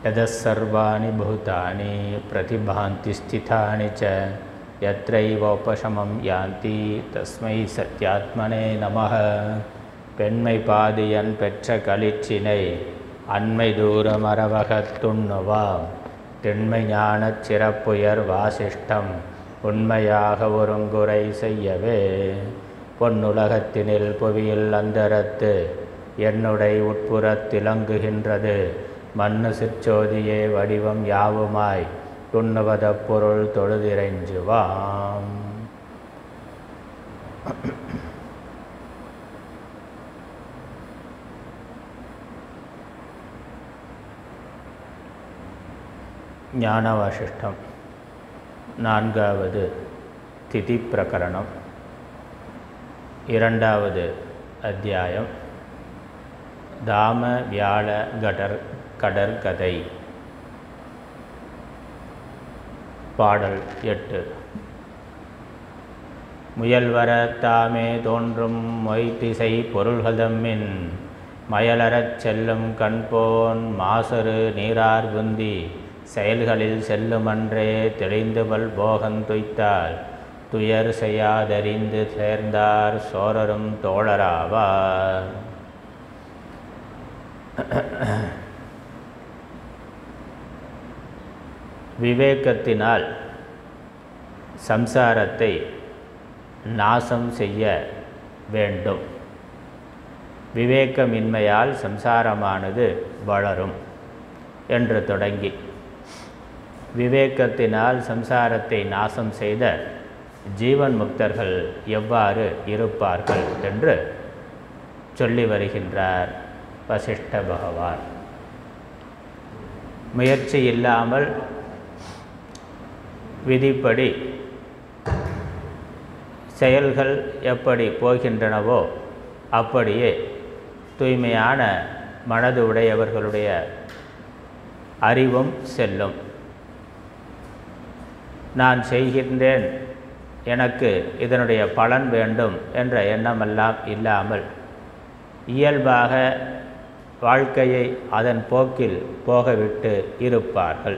यतः भूतानि प्रतिभान्ति स्थितानि च यत्रैवोपशमं यान्ति तस्मै சத்யாத்மனே நமः பெண்மை பாதியன் பெற்ற களிற்றினை அண்மை தூரம் அரவகத்துண்ணுவா திண்மை ஞானச் சிறப்புயர் வாசிஷ்டம் உண்மையாக ஒருங்குறை செய்யவே பொன்னுலகத்தினில் புவியில் அந்தரத்து என்னுடை உட்புறத்திலங்குகின்றது மண்ணு சிற்சோதியே வடிவம் யாவுமாய் துண்ணுவத பொருள் தொழுதிரைஞ்சுவாம் ஞானவாசிஷ்டம் நான்காவது திதி பிரகரணம் இரண்டாவது அத்தியாயம் தாம வியாழ கடர் கடற்கதை பாடல் எட்டு முயல்வர தாமே தோன்றும் மொய்திசை பொருள்கதம்மின் மயலறச் செல்லும் கண்போன் மாசரு நீரார் குந்தி செயல்களில் செல்லுமன்றே தெளிந்துவல் போகன் துய்த்தால் துயர் செய்யாதறிந்து சேர்ந்தார் சோரரும் தோழராவார் விவேகத்தினால் சம்சாரத்தை நாசம் செய்ய வேண்டும் விவேகமின்மையால் சம்சாரமானது வளரும் என்று தொடங்கி விவேகத்தினால் சம்சாரத்தை நாசம் செய்த ஜீவன் முக்தர்கள் எவ்வாறு இருப்பார்கள் என்று சொல்லி வருகின்றார் வசிஷ்ட பகவான் முயற்சி இல்லாமல் விதிப்படி செயல்கள் எப்படி போகின்றனவோ அப்படியே தூய்மையான மனது உடையவர்களுடைய அறிவும் செல்லும் நான் செய்கின்றேன் எனக்கு இதனுடைய பலன் வேண்டும் என்ற எண்ணமெல்லாம் இல்லாமல் இயல்பாக வாழ்க்கையை அதன் போக்கில் போகவிட்டு இருப்பார்கள்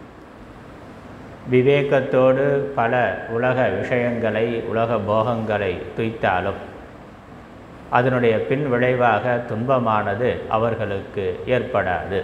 விவேகத்தோடு பல உலக விஷயங்களை உலக போகங்களை துய்த்தாலும் அதனுடைய பின் விளைவாக துன்பமானது அவர்களுக்கு ஏற்படாது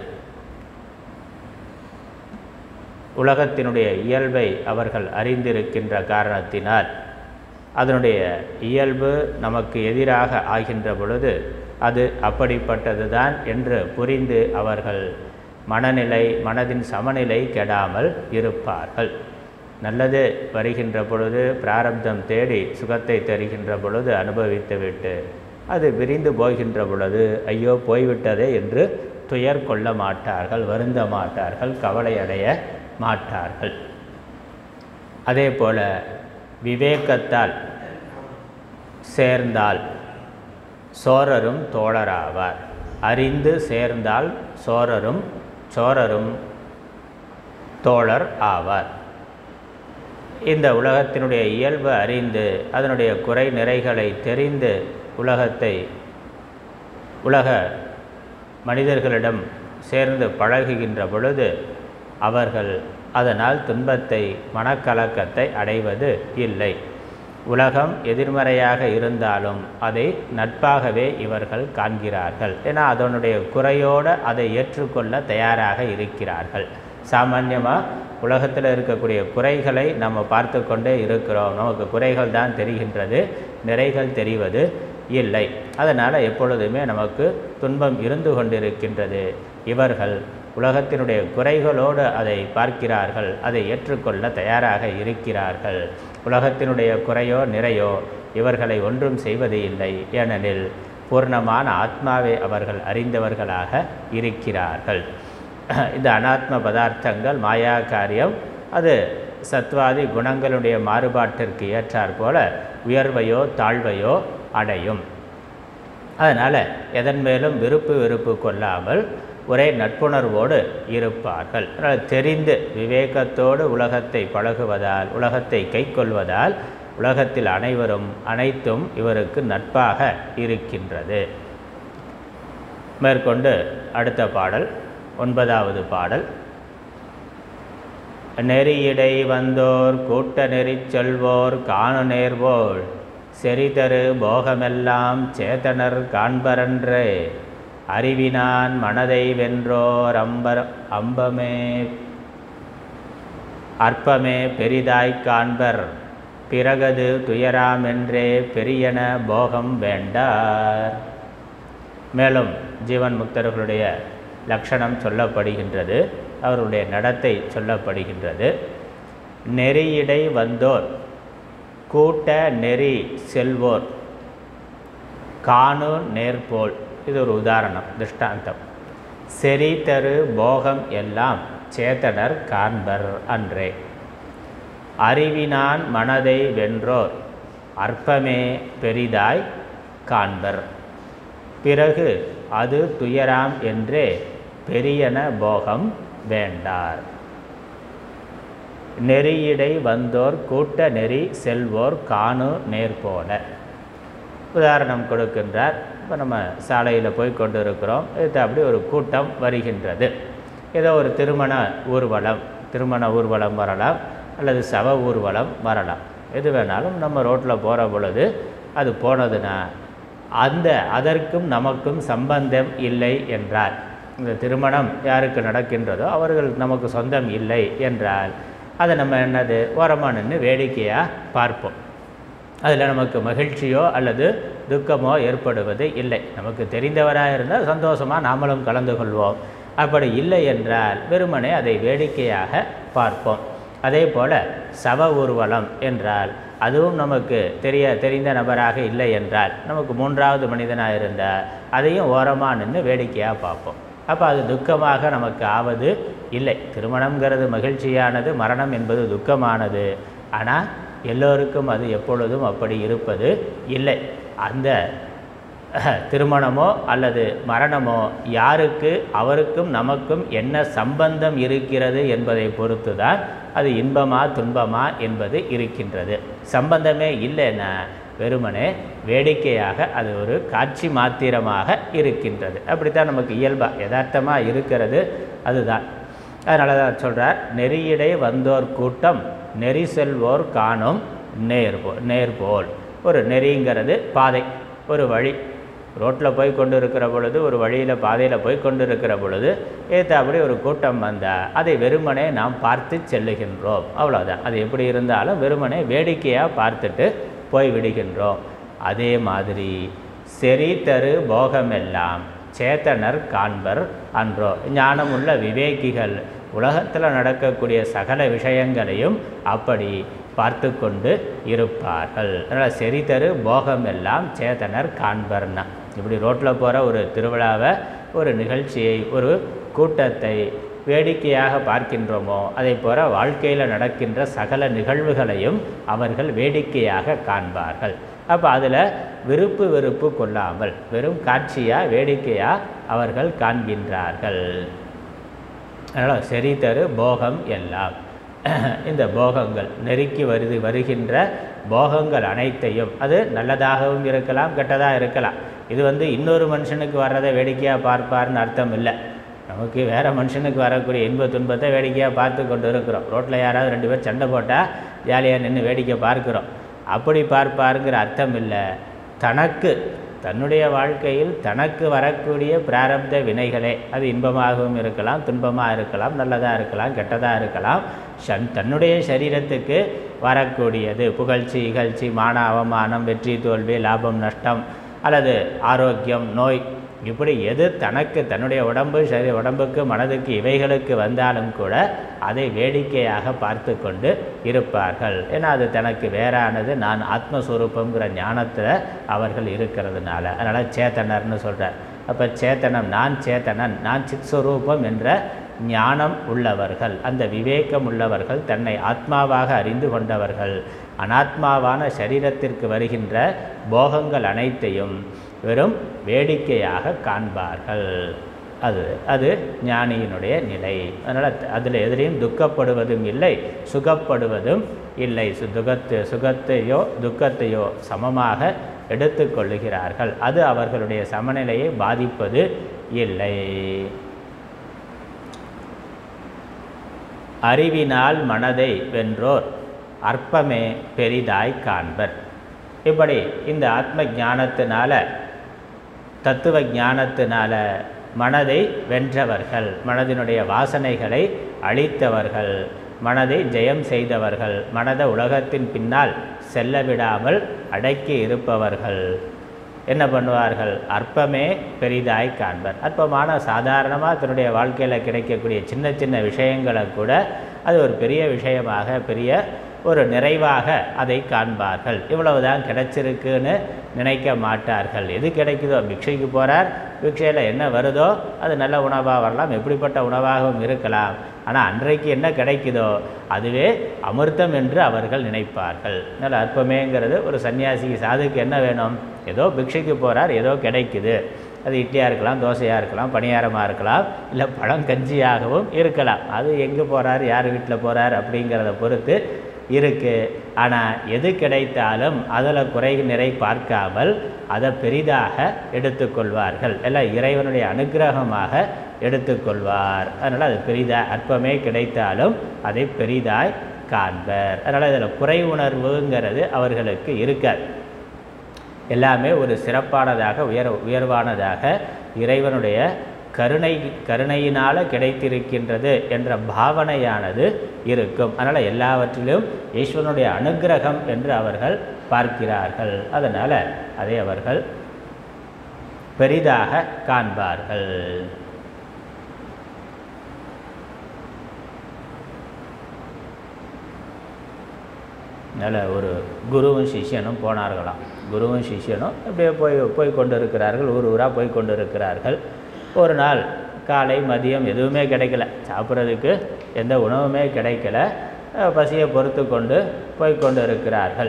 உலகத்தினுடைய இயல்பை அவர்கள் அறிந்திருக்கின்ற காரணத்தினால் அதனுடைய இயல்பு நமக்கு எதிராக ஆகின்ற பொழுது அது அப்படிப்பட்டது தான் என்று புரிந்து அவர்கள் மனநிலை மனதின் சமநிலை கெடாமல் இருப்பார்கள் நல்லது வருகின்ற பொழுது பிராரப்தம் தேடி சுகத்தை தருகின்ற பொழுது அனுபவித்துவிட்டு அது விரிந்து போகின்ற பொழுது ஐயோ போய்விட்டதே என்று துயர் கொள்ள மாட்டார்கள் வருந்த மாட்டார்கள் கவலை அடைய மாட்டார்கள் அதே போல விவேகத்தால் சேர்ந்தால் சோரரும் தோழராவார் அறிந்து சேர்ந்தால் சோரரும் சோரரும் தோழர் ஆவார் இந்த உலகத்தினுடைய இயல்பு அறிந்து அதனுடைய குறை நிறைகளை தெரிந்து உலகத்தை உலக மனிதர்களிடம் சேர்ந்து பழகுகின்ற பொழுது அவர்கள் அதனால் துன்பத்தை மனக்கலக்கத்தை அடைவது இல்லை உலகம் எதிர்மறையாக இருந்தாலும் அதை நட்பாகவே இவர்கள் காண்கிறார்கள் ஏன்னா அதனுடைய குறையோடு அதை ஏற்றுக்கொள்ள தயாராக இருக்கிறார்கள் சாமான்யமாக உலகத்தில் இருக்கக்கூடிய குறைகளை நம்ம பார்த்து கொண்டே இருக்கிறோம் நமக்கு குறைகள் தான் தெரிகின்றது நிறைகள் தெரிவது இல்லை அதனால் எப்பொழுதுமே நமக்கு துன்பம் இருந்து கொண்டிருக்கின்றது இவர்கள் உலகத்தினுடைய குறைகளோடு அதை பார்க்கிறார்கள் அதை ஏற்றுக்கொள்ள தயாராக இருக்கிறார்கள் உலகத்தினுடைய குறையோ நிறையோ இவர்களை ஒன்றும் செய்வது இல்லை ஏனெனில் பூர்ணமான ஆத்மாவை அவர்கள் அறிந்தவர்களாக இருக்கிறார்கள் இந்த அனாத்ம பதார்த்தங்கள் மாயா காரியம் அது சத்வாதி குணங்களுடைய மாறுபாட்டிற்கு ஏற்றாற் போல உயர்வையோ தாழ்வையோ அடையும் அதனால் எதன் மேலும் விருப்பு வெறுப்பு கொள்ளாமல் ஒரே நட்புணர்வோடு இருப்பார்கள் அதனால் தெரிந்து விவேகத்தோடு உலகத்தை பழகுவதால் உலகத்தை கைக்கொள்வதால் உலகத்தில் அனைவரும் அனைத்தும் இவருக்கு நட்பாக இருக்கின்றது மேற்கொண்டு அடுத்த பாடல் ஒன்பதாவது பாடல் நெறியிடை வந்தோர் கூட்ட நெறிச் செல்வோர் காணு நேர்வோள் செறிதரு போகமெல்லாம் சேத்தனர் காண்பரன்றே அறிவினான் மனதை வென்றோர் அம்பர் அம்பமே அற்பமே பெரிதாய்க் காண்பர் பிறகது துயராமென்றே பெரியன போகம் வேண்டார் மேலும் ஜீவன் முக்தர்களுடைய லட்சணம் சொல்லப்படுகின்றது அவருடைய நடத்தை சொல்லப்படுகின்றது நெறியிடை வந்தோர் கூட்ட நெறி செல்வோர் காணு நேர்போல் இது ஒரு உதாரணம் திருஷ்டாந்தம் செறி தரு போகம் எல்லாம் சேத்தனர் காண்பர் அன்றே அறிவினான் மனதை வென்றோர் அற்பமே பெரிதாய் காண்பர் பிறகு அது துயராம் என்றே பெரியன போகம் வேண்டார் நெறியிடை வந்தோர் கூட்ட நெறி செல்வோர் காணு நேர்போல உதாரணம் கொடுக்கின்றார் இப்போ நம்ம சாலையில் போய் கொண்டு இருக்கிறோம் இது அப்படி ஒரு கூட்டம் வருகின்றது ஏதோ ஒரு திருமண ஊர்வலம் திருமண ஊர்வலம் வரலாம் அல்லது சவ ஊர்வலம் வரலாம் எது வேணாலும் நம்ம ரோட்டில் போகிற பொழுது அது போனதுன்னா அந்த அதற்கும் நமக்கும் சம்பந்தம் இல்லை என்றால் இந்த திருமணம் யாருக்கு நடக்கின்றதோ அவர்கள் நமக்கு சொந்தம் இல்லை என்றால் அதை நம்ம என்னது ஓரமாக நின்று வேடிக்கையாக பார்ப்போம் அதில் நமக்கு மகிழ்ச்சியோ அல்லது துக்கமோ ஏற்படுவது இல்லை நமக்கு தெரிந்தவராக இருந்தால் சந்தோஷமாக நாமளும் கலந்து கொள்வோம் அப்படி இல்லை என்றால் வெறுமனே அதை வேடிக்கையாக பார்ப்போம் அதே போல் சவ ஊர்வலம் என்றால் அதுவும் நமக்கு தெரிய தெரிந்த நபராக இல்லை என்றால் நமக்கு மூன்றாவது மனிதனாக இருந்தால் அதையும் ஓரமாக நின்று வேடிக்கையாக பார்ப்போம் அப்போ அது துக்கமாக நமக்கு ஆவது இல்லை திருமணங்கிறது மகிழ்ச்சியானது மரணம் என்பது துக்கமானது ஆனால் எல்லோருக்கும் அது எப்பொழுதும் அப்படி இருப்பது இல்லை அந்த திருமணமோ அல்லது மரணமோ யாருக்கு அவருக்கும் நமக்கும் என்ன சம்பந்தம் இருக்கிறது என்பதை பொறுத்து தான் அது இன்பமா துன்பமா என்பது இருக்கின்றது சம்பந்தமே இல்லைன்னா வெறுமனே வேடிக்கையாக அது ஒரு காட்சி மாத்திரமாக இருக்கின்றது அப்படித்தான் நமக்கு இயல்பாக யதார்த்தமாக இருக்கிறது அதுதான் அதனால தான் சொல்கிறார் நெறியிடை வந்தோர் கூட்டம் நெறி செல்வோர் காணும் நேர்போ நேர்போல் ஒரு நெறிங்கிறது பாதை ஒரு வழி ரோட்டில் போய் கொண்டு இருக்கிற பொழுது ஒரு வழியில் பாதையில் போய் கொண்டு இருக்கிற பொழுது ஏற்றாப்படி ஒரு கூட்டம் வந்தால் அதை வெறுமனே நாம் பார்த்து செல்லுகின்றோம் அவ்வளோதான் அது எப்படி இருந்தாலும் வெறுமனே வேடிக்கையாக பார்த்துட்டு போய் விடுகின்றோம் அதே மாதிரி செறி தரு போகமெல்லாம் சேத்தனர் காண்பர் அன்றோ ஞானமுள்ள விவேகிகள் உலகத்தில் நடக்கக்கூடிய சகல விஷயங்களையும் அப்படி பார்த்து கொண்டு இருப்பார்கள் அதனால் செறிதரு போகம் எல்லாம் சேத்தனர் காண்பர்னா இப்படி ரோட்டில் போகிற ஒரு திருவிழாவை ஒரு நிகழ்ச்சியை ஒரு கூட்டத்தை வேடிக்கையாக பார்க்கின்றோமோ அதை போல வாழ்க்கையில் நடக்கின்ற சகல நிகழ்வுகளையும் அவர்கள் வேடிக்கையாக காண்பார்கள் அப்போ அதில் விருப்பு வெறுப்பு கொள்ளாமல் வெறும் காட்சியாக வேடிக்கையாக அவர்கள் காண்கின்றார்கள் அதனால் சரி தரு போகம் எல்லாம் இந்த போகங்கள் நெருக்கி வருது வருகின்ற போகங்கள் அனைத்தையும் அது நல்லதாகவும் இருக்கலாம் கெட்டதாக இருக்கலாம் இது வந்து இன்னொரு மனுஷனுக்கு வர்றதை வேடிக்கையாக பார்ப்பார்னு அர்த்தம் இல்லை நமக்கு வேறு மனுஷனுக்கு வரக்கூடிய இன்ப துன்பத்தை வேடிக்கையாக பார்த்து கொண்டு இருக்கிறோம் ரோட்டில் யாராவது ரெண்டு பேர் சண்டை போட்டால் ஜாலியாக நின்று வேடிக்கை பார்க்குறோம் அப்படி பார்ப்பாருங்கிற அர்த்தம் இல்லை தனக்கு தன்னுடைய வாழ்க்கையில் தனக்கு வரக்கூடிய பிராரப்த வினைகளே அது இன்பமாகவும் இருக்கலாம் துன்பமாக இருக்கலாம் நல்லதாக இருக்கலாம் கெட்டதாக இருக்கலாம் ஷன் தன்னுடைய சரீரத்துக்கு வரக்கூடியது புகழ்ச்சி இகழ்ச்சி மான அவமானம் வெற்றி தோல்வி லாபம் நஷ்டம் அல்லது ஆரோக்கியம் நோய் இப்படி எது தனக்கு தன்னுடைய உடம்பு சரி உடம்புக்கு மனதுக்கு இவைகளுக்கு வந்தாலும் கூட அதை வேடிக்கையாக பார்த்து கொண்டு இருப்பார்கள் ஏன்னா அது தனக்கு வேறானது நான் ஆத்மஸ்வரூபங்கிற ஞானத்தில் அவர்கள் இருக்கிறதுனால அதனால் சேத்தனர்னு சொல்கிறார் அப்போ சேத்தனம் நான் சேத்தனன் நான் சித்ஸ்வரூபம் என்ற ஞானம் உள்ளவர்கள் அந்த விவேகம் உள்ளவர்கள் தன்னை ஆத்மாவாக அறிந்து கொண்டவர்கள் அனாத்மாவான சரீரத்திற்கு வருகின்ற போகங்கள் அனைத்தையும் வெறும் வேடிக்கையாக காண்பார்கள் அது அது ஞானியினுடைய நிலை அதனால் அதில் எதிலையும் துக்கப்படுவதும் இல்லை சுகப்படுவதும் இல்லை சு துகத்து சுகத்தையோ துக்கத்தையோ சமமாக எடுத்துக்கொள்ளுகிறார்கள் அது அவர்களுடைய சமநிலையை பாதிப்பது இல்லை அறிவினால் மனதை வென்றோர் அற்பமே பெரிதாய் காண்பர் இப்படி இந்த ஆத்ம ஞானத்தினால தத்துவ ஞானத்தினால மனதை வென்றவர்கள் மனதினுடைய வாசனைகளை அழித்தவர்கள் மனதை ஜெயம் செய்தவர்கள் மனதை உலகத்தின் பின்னால் செல்ல விடாமல் அடக்கி இருப்பவர்கள் என்ன பண்ணுவார்கள் அற்பமே பெரிதாய் காண்பர் அற்பமான சாதாரணமாக தன்னுடைய வாழ்க்கையில் கிடைக்கக்கூடிய சின்ன சின்ன விஷயங்களை கூட அது ஒரு பெரிய விஷயமாக பெரிய ஒரு நிறைவாக அதை காண்பார்கள் இவ்வளவுதான் கிடைச்சிருக்குன்னு நினைக்க மாட்டார்கள் எது கிடைக்குதோ பிக்ஷைக்கு போகிறார் பிக்ஷையில் என்ன வருதோ அது நல்ல உணவாக வரலாம் எப்படிப்பட்ட உணவாகவும் இருக்கலாம் ஆனால் அன்றைக்கு என்ன கிடைக்குதோ அதுவே அமிர்தம் என்று அவர்கள் நினைப்பார்கள் நல்ல அற்பமேங்கிறது ஒரு சன்னியாசிக்கு சாதுக்கு என்ன வேணும் ஏதோ பிக்ஷைக்கு போகிறார் ஏதோ கிடைக்குது அது இட்லியாக இருக்கலாம் தோசையாக இருக்கலாம் பணியாரமாக இருக்கலாம் இல்லை பழங்கஞ்சியாகவும் இருக்கலாம் அது எங்கே போகிறார் யார் வீட்டில் போகிறார் அப்படிங்கிறத பொறுத்து இருக்குது ஆனால் எது கிடைத்தாலும் அதில் குறை நிறை பார்க்காமல் அதை பெரிதாக எடுத்துக்கொள்வார்கள் எல்லாம் இறைவனுடைய அனுக்கிரகமாக எடுத்துக்கொள்வார் அதனால் அது பெரிதாக அற்பமே கிடைத்தாலும் அதை பெரிதாய் காண்பர் அதனால் இதில் குறை உணர்வுங்கிறது அவர்களுக்கு இருக்காது எல்லாமே ஒரு சிறப்பானதாக உயர் உயர்வானதாக இறைவனுடைய கருணை கருணையினால் கிடைத்திருக்கின்றது என்ற பாவனையானது இருக்கும் அதனால் எல்லாவற்றிலும் ஈஸ்வரனுடைய அனுக்கிரகம் என்று அவர்கள் பார்க்கிறார்கள் அதனால் அதை அவர்கள் பெரிதாக காண்பார்கள் அதனால் ஒரு குருவும் சிஷ்யனும் போனார்களாம் குருவும் சிஷ்யனும் அப்படியே போய் போய் கொண்டு இருக்கிறார்கள் ஊர் ஊராக போய் கொண்டு இருக்கிறார்கள் ஒரு நாள் காலை மதியம் எதுவுமே கிடைக்கல சாப்பிட்றதுக்கு எந்த உணவுமே கிடைக்கல அஹ் பசியை பொறுத்து கொண்டு போய் கொண்டு இருக்கிறார்கள்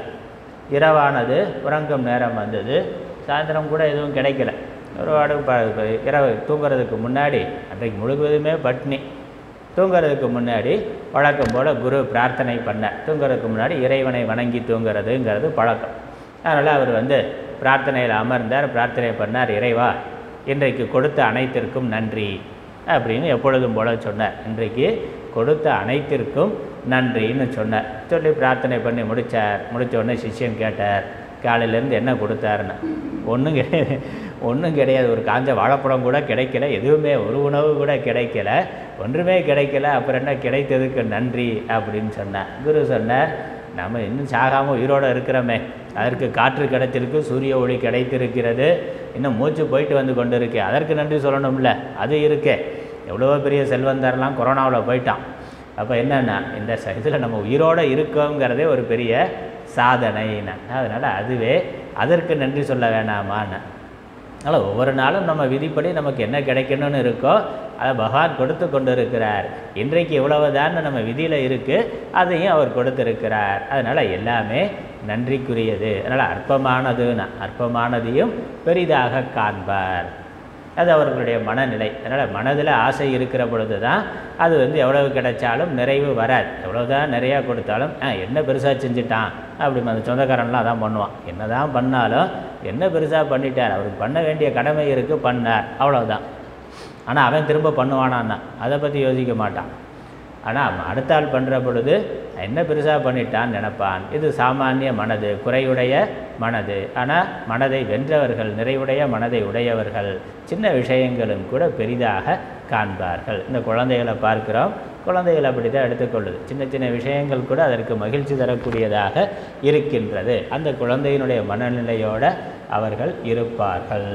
இரவானது உறங்கும் நேரம் வந்தது சாயந்தரம் கூட எதுவும் கிடைக்கல ஒரு வாடு ப- இரவு தூங்குறதுக்கு முன்னாடி அன்றைக்கு முழுவதுமே பட்னி தூங்குறதுக்கு முன்னாடி வழக்கம் போல் குரு பிரார்த்தனை பண்ண தூங்குறதுக்கு முன்னாடி இறைவனை வணங்கி தூங்குறதுங்கிறது பழக்கம் அதனால் அவர் வந்து பிரார்த்தனையில் அமர்ந்தார் பிரார்த்தனை பண்ணார் இறைவா இன்றைக்கு கொடுத்த அனைத்திற்கும் நன்றி அப்படின்னு எப்பொழுதும் போல சொன்னார் இன்றைக்கு கொடுத்த அனைத்திற்கும் நன்றின்னு சொன்னார் சொல்லி பிரார்த்தனை பண்ணி முடித்தார் முடித்த உடனே சிஷ்யன் கேட்டார் காலையிலேருந்து என்ன கொடுத்தாருன்னு ஒன்றும் கிடையாது ஒன்றும் கிடையாது ஒரு காஞ்ச வாழைப்பழம் கூட கிடைக்கல எதுவுமே ஒரு உணவு கூட கிடைக்கல ஒன்றுமே கிடைக்கல அப்புறம் என்ன கிடைத்ததுக்கு நன்றி அப்படின்னு சொன்னார் குரு சொன்னார் நம்ம இன்னும் சாகாமல் உயிரோடு இருக்கிறோமே அதற்கு காற்று கிடைத்திருக்கு சூரிய ஒளி கிடைத்திருக்கிறது இன்னும் மூச்சு போயிட்டு வந்து கொண்டு இருக்கு அதற்கு நன்றி சொல்லணும்ல அது இருக்கே எவ்வளவோ பெரிய செல்வந்தர்லாம் கொரோனாவில் போயிட்டான் அப்போ என்னென்னா இந்த இதில் நம்ம உயிரோடு இருக்கோங்கிறதே ஒரு பெரிய சாதனைன்னு அதனால் அதுவே அதற்கு நன்றி சொல்ல வேணாமான்னு அதனால் ஒவ்வொரு நாளும் நம்ம விதிப்படி நமக்கு என்ன கிடைக்கணும்னு இருக்கோ அதை பகவான் கொடுத்து கொண்டு இருக்கிறார் இன்றைக்கு இவ்வளவுதான் நம்ம விதியில் இருக்குது அதையும் அவர் கொடுத்திருக்கிறார் அதனால் எல்லாமே நன்றிக்குரியது அதனால் அற்பமானதுன்னு அற்பமானதையும் பெரிதாக காண்பார் அது அவர்களுடைய மனநிலை அதனால் மனதில் ஆசை இருக்கிற பொழுது தான் அது வந்து எவ்வளவு கிடைச்சாலும் நிறைவு வராது எவ்வளவுதான் நிறையா கொடுத்தாலும் ஆ என்ன பெருசாக செஞ்சுட்டான் அப்படி அந்த சொந்தக்காரன்லாம் அதான் பண்ணுவான் என்ன தான் பண்ணாலும் என்ன பெருசாக பண்ணிட்டார் அவருக்கு பண்ண வேண்டிய கடமை இருக்குது பண்ணார் அவ்வளவுதான் ஆனால் அவன் திரும்ப பண்ணுவானான்னா அதை பற்றி யோசிக்க மாட்டான் ஆனால் அடுத்த ஆள் பண்ணுற பொழுது என்ன பெருசாக பண்ணிட்டான்னு நினைப்பான் இது சாமானிய மனது குறையுடைய மனது ஆனால் மனதை வென்றவர்கள் நிறைவுடைய மனதை உடையவர்கள் சின்ன விஷயங்களும் கூட பெரிதாக காண்பார்கள் இந்த குழந்தைகளை பார்க்கிறோம் குழந்தைகள் அப்படி தான் எடுத்துக்கொள்ளுது சின்ன சின்ன விஷயங்கள் கூட அதற்கு மகிழ்ச்சி தரக்கூடியதாக இருக்கின்றது அந்த குழந்தையினுடைய மனநிலையோடு அவர்கள் இருப்பார்கள்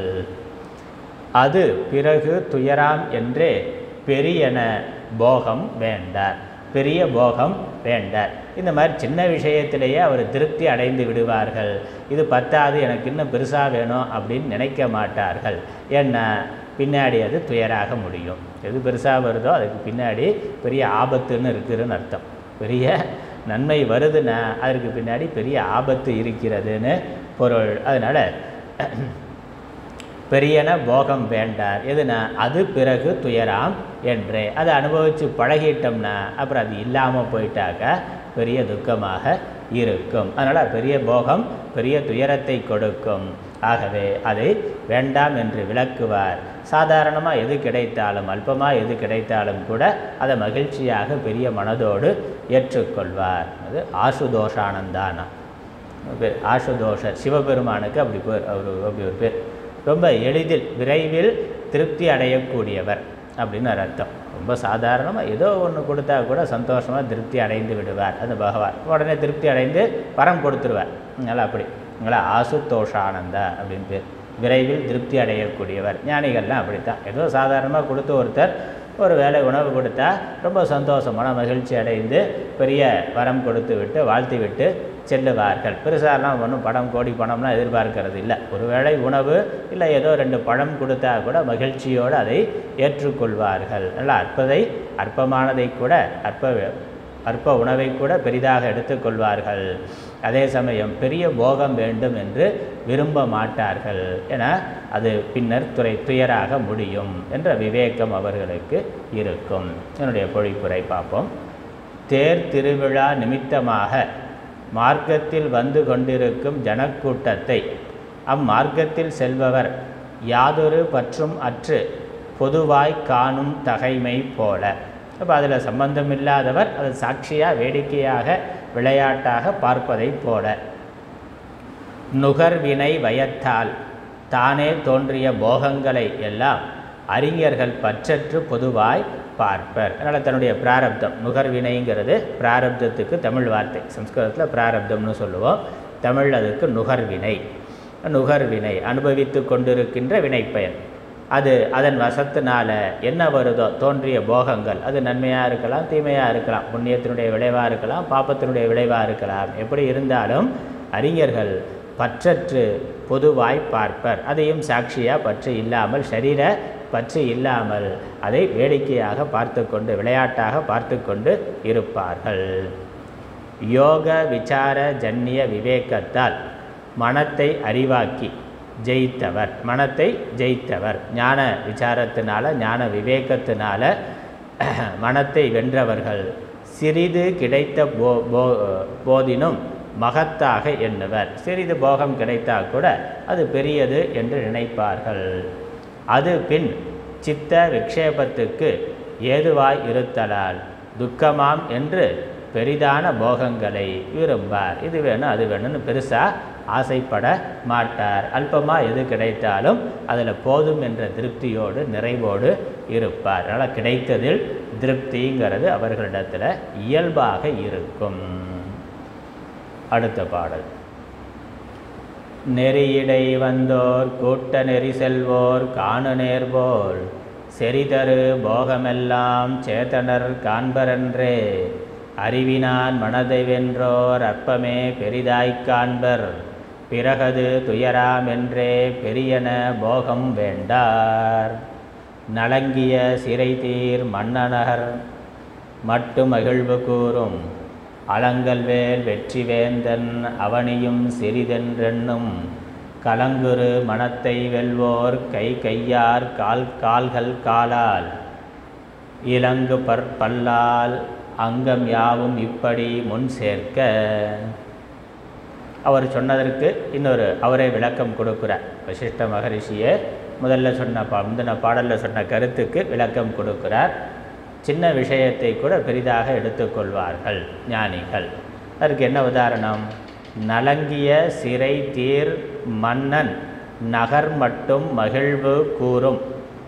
அது பிறகு துயராம் என்றே பெரியன போகம் வேண்டார் பெரிய போகம் வேண்டார் இந்த மாதிரி சின்ன விஷயத்திலேயே அவர் திருப்தி அடைந்து விடுவார்கள் இது பத்தாது எனக்கு இன்னும் பெருசாக வேணும் அப்படின்னு நினைக்க மாட்டார்கள் ஏன்னா பின்னாடி அது துயராக முடியும் எது பெருசாக வருதோ அதுக்கு பின்னாடி பெரிய ஆபத்துன்னு இருக்குதுன்னு அர்த்தம் பெரிய நன்மை வருதுன்னா அதற்கு பின்னாடி பெரிய ஆபத்து இருக்கிறதுன்னு பொருள் அதனால் பெரியன போகம் வேண்டார் எதுனா அது பிறகு துயராம் என்றே அதை அனுபவித்து பழகிட்டோம்னா அப்புறம் அது இல்லாமல் போயிட்டாக்க பெரிய துக்கமாக இருக்கும் அதனால் பெரிய போகம் பெரிய துயரத்தை கொடுக்கும் ஆகவே அதை வேண்டாம் என்று விளக்குவார் சாதாரணமாக எது கிடைத்தாலும் அல்பமாக எது கிடைத்தாலும் கூட அதை மகிழ்ச்சியாக பெரிய மனதோடு ஏற்றுக்கொள்வார் அது ஆசுதோஷானந்தானா பேர் ஆசுதோஷர் சிவபெருமானுக்கு அப்படி பேர் அவர் அப்படி ஒரு பேர் ரொம்ப எளிதில் விரைவில் திருப்தி அடையக்கூடியவர் அப்படின்னு ஒரு அர்த்தம் ரொம்ப சாதாரணமாக ஏதோ ஒன்று கொடுத்தா கூட சந்தோஷமாக திருப்தி அடைந்து விடுவார் அந்த பகவான் உடனே திருப்தி அடைந்து வரம் கொடுத்துருவார் அதனால் அப்படி அதனால் ஆசுதோஷானந்தா அப்படின்னு பேர் விரைவில் திருப்தி அடையக்கூடியவர் ஞானிகள்லாம் அப்படித்தான் ஏதோ சாதாரணமாக கொடுத்து ஒருத்தர் ஒரு வேளை உணவு கொடுத்தா ரொம்ப சந்தோஷமான மகிழ்ச்சி அடைந்து பெரிய வரம் கொடுத்து விட்டு வாழ்த்தி விட்டு செல்லுவார்கள் பெருசாலாம் ஒன்றும் படம் கோடி பணம்லாம் எதிர்பார்க்கறது இல்லை ஒருவேளை உணவு இல்லை ஏதோ ரெண்டு பழம் கொடுத்தா கூட மகிழ்ச்சியோடு அதை ஏற்றுக்கொள்வார்கள் நல்லா அற்பதை அற்பமானதை கூட அற்ப அற்ப உணவை கூட பெரிதாக எடுத்துக்கொள்வார்கள் அதே சமயம் பெரிய போகம் வேண்டும் என்று விரும்ப மாட்டார்கள் என அது பின்னர் துறை துயராக முடியும் என்ற விவேகம் அவர்களுக்கு இருக்கும் என்னுடைய பொழிப்புரை பார்ப்போம் தேர் திருவிழா நிமித்தமாக மார்க்கத்தில் வந்து கொண்டிருக்கும் ஜனக்கூட்டத்தை அம்மார்க்கத்தில் செல்பவர் யாதொரு பற்றும் அற்று பொதுவாய் காணும் தகைமை போல அப்போ அதில் சம்பந்தமில்லாதவர் அது சாட்சியாக வேடிக்கையாக விளையாட்டாக பார்ப்பதைப் போல நுகர்வினை வயத்தால் தானே தோன்றிய போகங்களை எல்லாம் அறிஞர்கள் பற்றற்று பொதுவாய் பார்ப்பர் அதனால் தன்னுடைய பிராரப்தம் நுகர்வினைங்கிறது பிராரப்தத்துக்கு தமிழ் வார்த்தை சம்ஸ்கிருதத்தில் பிராரப்தம்னு சொல்லுவோம் தமிழ் அதுக்கு நுகர்வினை நுகர்வினை அனுபவித்து கொண்டிருக்கின்ற வினைப்பயன் அது அதன் வசத்தினால என்ன வருதோ தோன்றிய போகங்கள் அது நன்மையாக இருக்கலாம் தீமையாக இருக்கலாம் புண்ணியத்தினுடைய விளைவாக இருக்கலாம் பாப்பத்தினுடைய விளைவாக இருக்கலாம் எப்படி இருந்தாலும் அறிஞர்கள் பற்றற்று பொதுவாய் பார்ப்பர் அதையும் சாட்சியாக பற்று இல்லாமல் சரீர பற்று இல்லாமல் அதை வேடிக்கையாக பார்த்து கொண்டு விளையாட்டாக பார்த்து கொண்டு இருப்பார்கள் யோக விசார ஜன்னிய விவேகத்தால் மனத்தை அறிவாக்கி ஜெயித்தவர் மனத்தை ஜெயித்தவர் ஞான விசாரத்தினால ஞான விவேகத்தினால மனத்தை வென்றவர்கள் சிறிது கிடைத்த போ போ போதினும் மகத்தாக எண்ணுவர் சிறிது போகம் கிடைத்தா கூட அது பெரியது என்று நினைப்பார்கள் அது பின் சித்த விக்ஷேபத்துக்கு ஏதுவாய் இருத்தலால் துக்கமாம் என்று பெரிதான போகங்களை விரும்பார் இது வேணும் அது வேணும்னு பெருசாக ஆசைப்பட மாட்டார் அல்பமாக எது கிடைத்தாலும் அதில் போதும் என்ற திருப்தியோடு நிறைவோடு இருப்பார் அதனால் கிடைத்ததில் திருப்திங்கிறது அவர்களிடத்தில் இயல்பாக இருக்கும் அடுத்த பாடல் நெறியிடை வந்தோர் கூட்ட நெறி செல்வோர் காணு நேர்போல் செறிதரு போகமெல்லாம் சேத்தனர் காண்பரன்றே அறிவினான் மனதை வென்றோர் அற்பமே பெரிதாய்க் காண்பர் பிறகது துயராமென்றே பெரியன போகம் வேண்டார் நலங்கிய சிறைதீர் மன்னனகர் மட்டு மகிழ்வு கூறும் அலங்கல்வேல் வெற்றி வேந்தன் அவனியும் சிறிதென்றென்னும் கலங்குரு மனத்தை வெல்வோர் கை கையார் கால் கால்கள் காலால் இலங்கு பற்பல்லால் அங்கம் யாவும் இப்படி முன் சேர்க்க அவர் சொன்னதற்கு இன்னொரு அவரே விளக்கம் கொடுக்குறார் வசிஷ்ட மகரிஷியே முதல்ல சொன்ன பா முந்தின பாடலில் சொன்ன கருத்துக்கு விளக்கம் கொடுக்கிறார் சின்ன விஷயத்தை கூட பெரிதாக எடுத்துக்கொள்வார்கள் ஞானிகள் அதற்கு என்ன உதாரணம் நலங்கிய சிறை தீர் மன்னன் நகர் மட்டும் மகிழ்வு கூறும்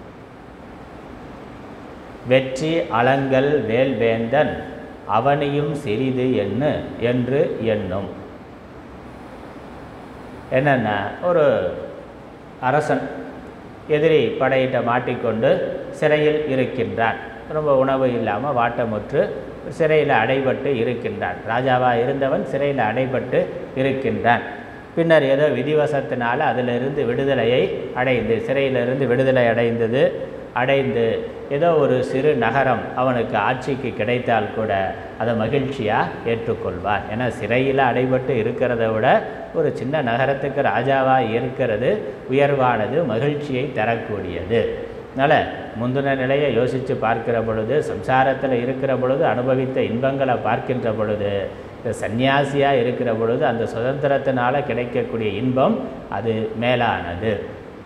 வெற்றி அலங்கல் வேல்வேந்தன் அவனியும் சிறிது எண்ணு என்று எண்ணும் என்னென்னா ஒரு அரசன் எதிரி படையிட்ட மாட்டிக்கொண்டு சிறையில் இருக்கின்றான் ரொம்ப உணவு இல்லாமல் வாட்டமுற்று சிறையில் அடைபட்டு இருக்கின்றான் ராஜாவாக இருந்தவன் சிறையில் அடைபட்டு இருக்கின்றான் பின்னர் ஏதோ விதிவசத்தினால் அதிலிருந்து விடுதலையை அடைந்து சிறையிலிருந்து விடுதலை அடைந்தது அடைந்து ஏதோ ஒரு சிறு நகரம் அவனுக்கு ஆட்சிக்கு கிடைத்தால் கூட அதை மகிழ்ச்சியாக ஏற்றுக்கொள்வார் ஏன்னா சிறையில் அடைபட்டு இருக்கிறத விட ஒரு சின்ன நகரத்துக்கு ராஜாவாக இருக்கிறது உயர்வானது மகிழ்ச்சியை தரக்கூடியது அதனால் முந்தின நிலையை யோசித்து பார்க்கிற பொழுது சம்சாரத்தில் இருக்கிற பொழுது அனுபவித்த இன்பங்களை பார்க்கின்ற பொழுது சந்நியாசியாக இருக்கிற பொழுது அந்த சுதந்திரத்தினால் கிடைக்கக்கூடிய இன்பம் அது மேலானது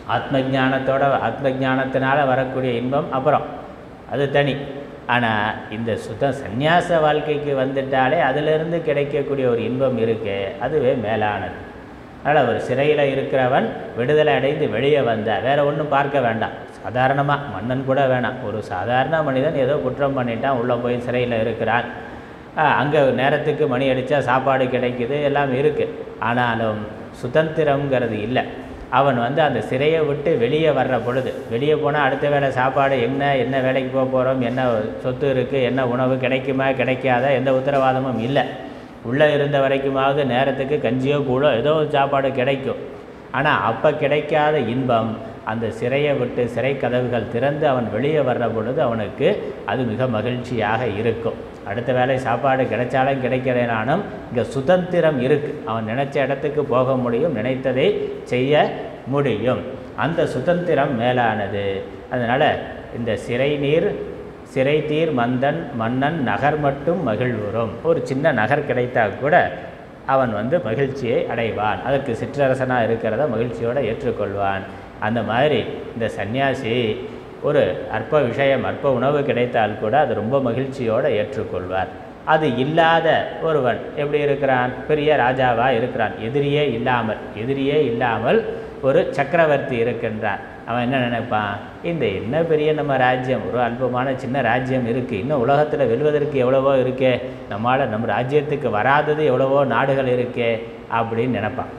ஆத்ம ஞானத்தோட ஆத்ம ஞானத்தினால வரக்கூடிய இன்பம் அப்புறம் அது தனி ஆனால் இந்த சுத்த சந்நியாச வாழ்க்கைக்கு வந்துட்டாலே அதிலிருந்து கிடைக்கக்கூடிய ஒரு இன்பம் இருக்கே அதுவே மேலானது அதனால் ஒரு சிறையில் இருக்கிறவன் விடுதலை அடைந்து வெளியே வந்தால் வேற ஒன்றும் பார்க்க வேண்டாம் சாதாரணமாக மன்னன் கூட வேணாம் ஒரு சாதாரண மனிதன் ஏதோ குற்றம் பண்ணிட்டான் உள்ளே போய் சிறையில் இருக்கிறான் அங்கே நேரத்துக்கு மணி அடித்தா சாப்பாடு கிடைக்குது எல்லாம் இருக்குது ஆனாலும் சுதந்திரம்ங்கிறது இல்லை அவன் வந்து அந்த சிறையை விட்டு வெளியே வர்ற பொழுது வெளியே போனால் அடுத்த வேளை சாப்பாடு என்ன என்ன வேலைக்கு போக போகிறோம் என்ன சொத்து இருக்குது என்ன உணவு கிடைக்குமா கிடைக்காத எந்த உத்தரவாதமும் இல்லை உள்ளே இருந்த வரைக்குமாவது நேரத்துக்கு கஞ்சியோ கூழோ ஏதோ ஒரு சாப்பாடு கிடைக்கும் ஆனால் அப்போ கிடைக்காத இன்பம் அந்த சிறையை விட்டு சிறை கதவுகள் திறந்து அவன் வெளியே வர்ற பொழுது அவனுக்கு அது மிக மகிழ்ச்சியாக இருக்கும் அடுத்த வேளை சாப்பாடு கிடைச்சாலும் கிடைக்கிறேனாலும் இங்கே சுதந்திரம் இருக்குது அவன் நினைச்ச இடத்துக்கு போக முடியும் நினைத்ததை செய்ய முடியும் அந்த சுதந்திரம் மேலானது அதனால் இந்த சிறை நீர் சிறை தீர் மந்தன் மன்னன் நகர் மட்டும் மகிழ்வுறும் ஒரு சின்ன நகர் கிடைத்தா கூட அவன் வந்து மகிழ்ச்சியை அடைவான் அதற்கு சிற்றரசனாக இருக்கிறத மகிழ்ச்சியோடு ஏற்றுக்கொள்வான் அந்த மாதிரி இந்த சந்நியாசி ஒரு அற்ப விஷயம் அற்ப உணவு கிடைத்தால் கூட அது ரொம்ப மகிழ்ச்சியோடு ஏற்றுக்கொள்வார் அது இல்லாத ஒருவன் எப்படி இருக்கிறான் பெரிய ராஜாவா இருக்கிறான் எதிரியே இல்லாமல் எதிரியே இல்லாமல் ஒரு சக்கரவர்த்தி இருக்கின்றான் அவன் என்ன நினைப்பான் இந்த என்ன பெரிய நம்ம ராஜ்யம் ஒரு அல்பமான சின்ன ராஜ்யம் இருக்குது இன்னும் உலகத்தில் வெல்வதற்கு எவ்வளவோ இருக்கே நம்மளால் நம்ம ராஜ்யத்துக்கு வராதது எவ்வளவோ நாடுகள் இருக்கே அப்படின்னு நினைப்பான்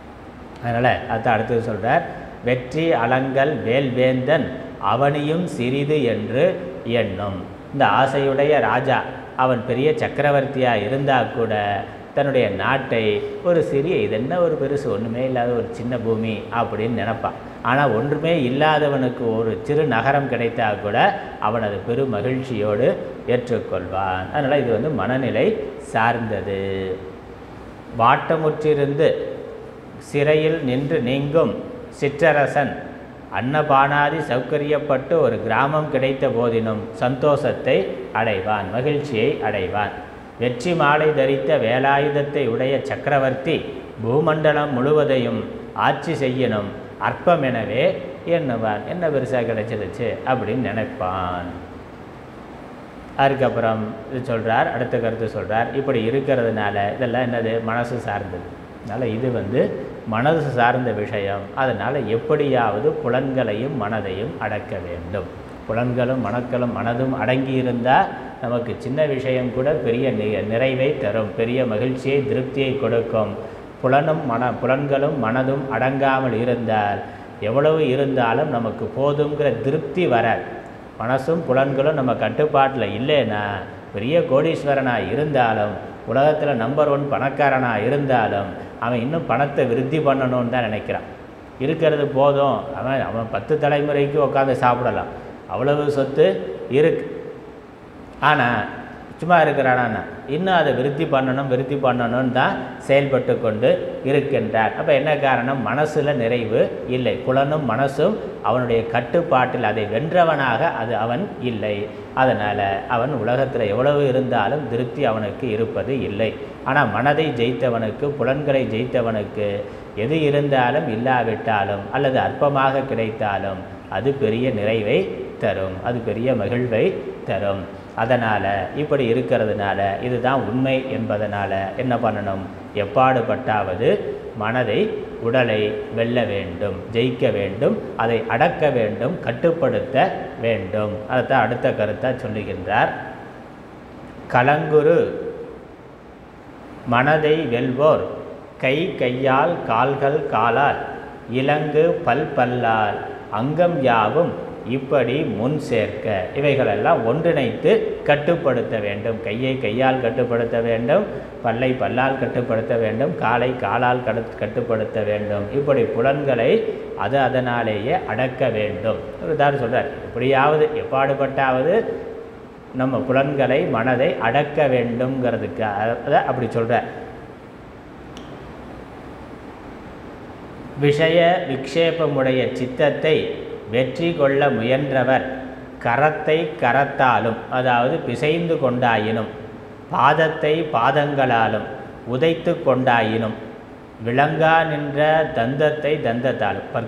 அதனால் அதான் அடுத்தது சொல்கிறார் வெற்றி அலங்கல் வேல்வேந்தன் அவனியும் சிறிது என்று எண்ணும் இந்த ஆசையுடைய ராஜா அவன் பெரிய சக்கரவர்த்தியாக இருந்தால் கூட தன்னுடைய நாட்டை ஒரு சிறிய இது என்ன ஒரு பெருசு ஒன்றுமே இல்லாத ஒரு சின்ன பூமி அப்படின்னு நினைப்பான் ஆனால் ஒன்றுமே இல்லாதவனுக்கு ஒரு சிறு நகரம் கிடைத்தா கூட அவன் அது பெரும் மகிழ்ச்சியோடு ஏற்றுக்கொள்வான் அதனால் இது வந்து மனநிலை சார்ந்தது வாட்டமுற்றிருந்து சிறையில் நின்று நீங்கும் சிற்றரசன் அன்னபானாதி சௌகரியப்பட்டு ஒரு கிராமம் கிடைத்த போதினும் சந்தோஷத்தை அடைவான் மகிழ்ச்சியை அடைவான் வெற்றி மாலை தரித்த வேலாயுதத்தை உடைய சக்கரவர்த்தி பூமண்டலம் முழுவதையும் ஆட்சி செய்யணும் அற்பம் எனவே எண்ணுவான் என்ன பெருசாக கிடைச்சிருச்சு அப்படின்னு நினைப்பான் அதுக்கப்புறம் இது சொல்கிறார் அடுத்த கருத்து சொல்கிறார் இப்படி இருக்கிறதுனால இதெல்லாம் என்னது மனசு சார்ந்தது அதனால் இது வந்து மனசு சார்ந்த விஷயம் அதனால் எப்படியாவது புலன்களையும் மனதையும் அடக்க வேண்டும் புலன்களும் மனக்களும் மனதும் அடங்கி இருந்தால் நமக்கு சின்ன விஷயம் கூட பெரிய நி- நிறைவை தரும் பெரிய மகிழ்ச்சியை திருப்தியை கொடுக்கும் புலனும் மன புலன்களும் மனதும் அடங்காமல் இருந்தால் எவ்வளவு இருந்தாலும் நமக்கு போதுங்கிற திருப்தி வராது மனசும் புலன்களும் நம்ம கட்டுப்பாட்டில் இல்லைன்னா பெரிய கோடீஸ்வரனாக இருந்தாலும் உலகத்தில் நம்பர் ஒன் பணக்காரனாக இருந்தாலும் அவன் இன்னும் பணத்தை விருத்தி பண்ணணும்னு தான் நினைக்கிறான் இருக்கிறது போதும் அவன் அவன் பத்து தலைமுறைக்கு உட்காந்து சாப்பிடலாம் அவ்வளவு சொத்து இருக்கு ஆனால் சும்மா இருக்கிறானா இன்னும் அதை விருத்தி பண்ணணும் விருத்தி பண்ணணும்னு தான் செயல்பட்டு கொண்டு இருக்கின்றார் அப்போ என்ன காரணம் மனசில் நிறைவு இல்லை புலனும் மனசும் அவனுடைய கட்டுப்பாட்டில் அதை வென்றவனாக அது அவன் இல்லை அதனால் அவன் உலகத்தில் எவ்வளவு இருந்தாலும் திருப்தி அவனுக்கு இருப்பது இல்லை ஆனால் மனதை ஜெயித்தவனுக்கு புலன்களை ஜெயித்தவனுக்கு எது இருந்தாலும் இல்லாவிட்டாலும் அல்லது அற்பமாக கிடைத்தாலும் அது பெரிய நிறைவை தரும் அது பெரிய மகிழ்வை தரும் அதனால் இப்படி இருக்கிறதுனால இதுதான் உண்மை என்பதனால என்ன பண்ணணும் எப்பாடுபட்டாவது மனதை உடலை வெல்ல வேண்டும் ஜெயிக்க வேண்டும் அதை அடக்க வேண்டும் கட்டுப்படுத்த வேண்டும் அதைத்தான் அடுத்த கருத்தாக சொல்லுகின்றார் கலங்குரு மனதை வெல்வோர் கை கையால் கால்கள் காலால் இலங்கு பல் பல்லால் அங்கம் யாவும் இப்படி முன் சேர்க்க இவைகளெல்லாம் ஒன்றிணைத்து கட்டுப்படுத்த வேண்டும் கையை கையால் கட்டுப்படுத்த வேண்டும் பல்லை பல்லால் கட்டுப்படுத்த வேண்டும் காலை காலால் கடு கட்டுப்படுத்த வேண்டும் இப்படி புலன்களை அது அதனாலேயே அடக்க வேண்டும் ஒரு உதாரணம் சொல்கிறார் எப்படியாவது எப்பாடுபட்டாவது நம்ம புலன்களை மனதை அடக்க வேண்டும்ங்கிறதுக்கு அதை அப்படி சொல்கிறார் விஷய விக்ஷேபமுடைய சித்தத்தை வெற்றி கொள்ள முயன்றவர் கரத்தை கரத்தாலும் அதாவது பிசைந்து கொண்டாயினும் பாதத்தை பாதங்களாலும் உதைத்து கொண்டாயினும் விளங்கா நின்ற தந்தத்தை தந்தத்தாலும் பற்கள்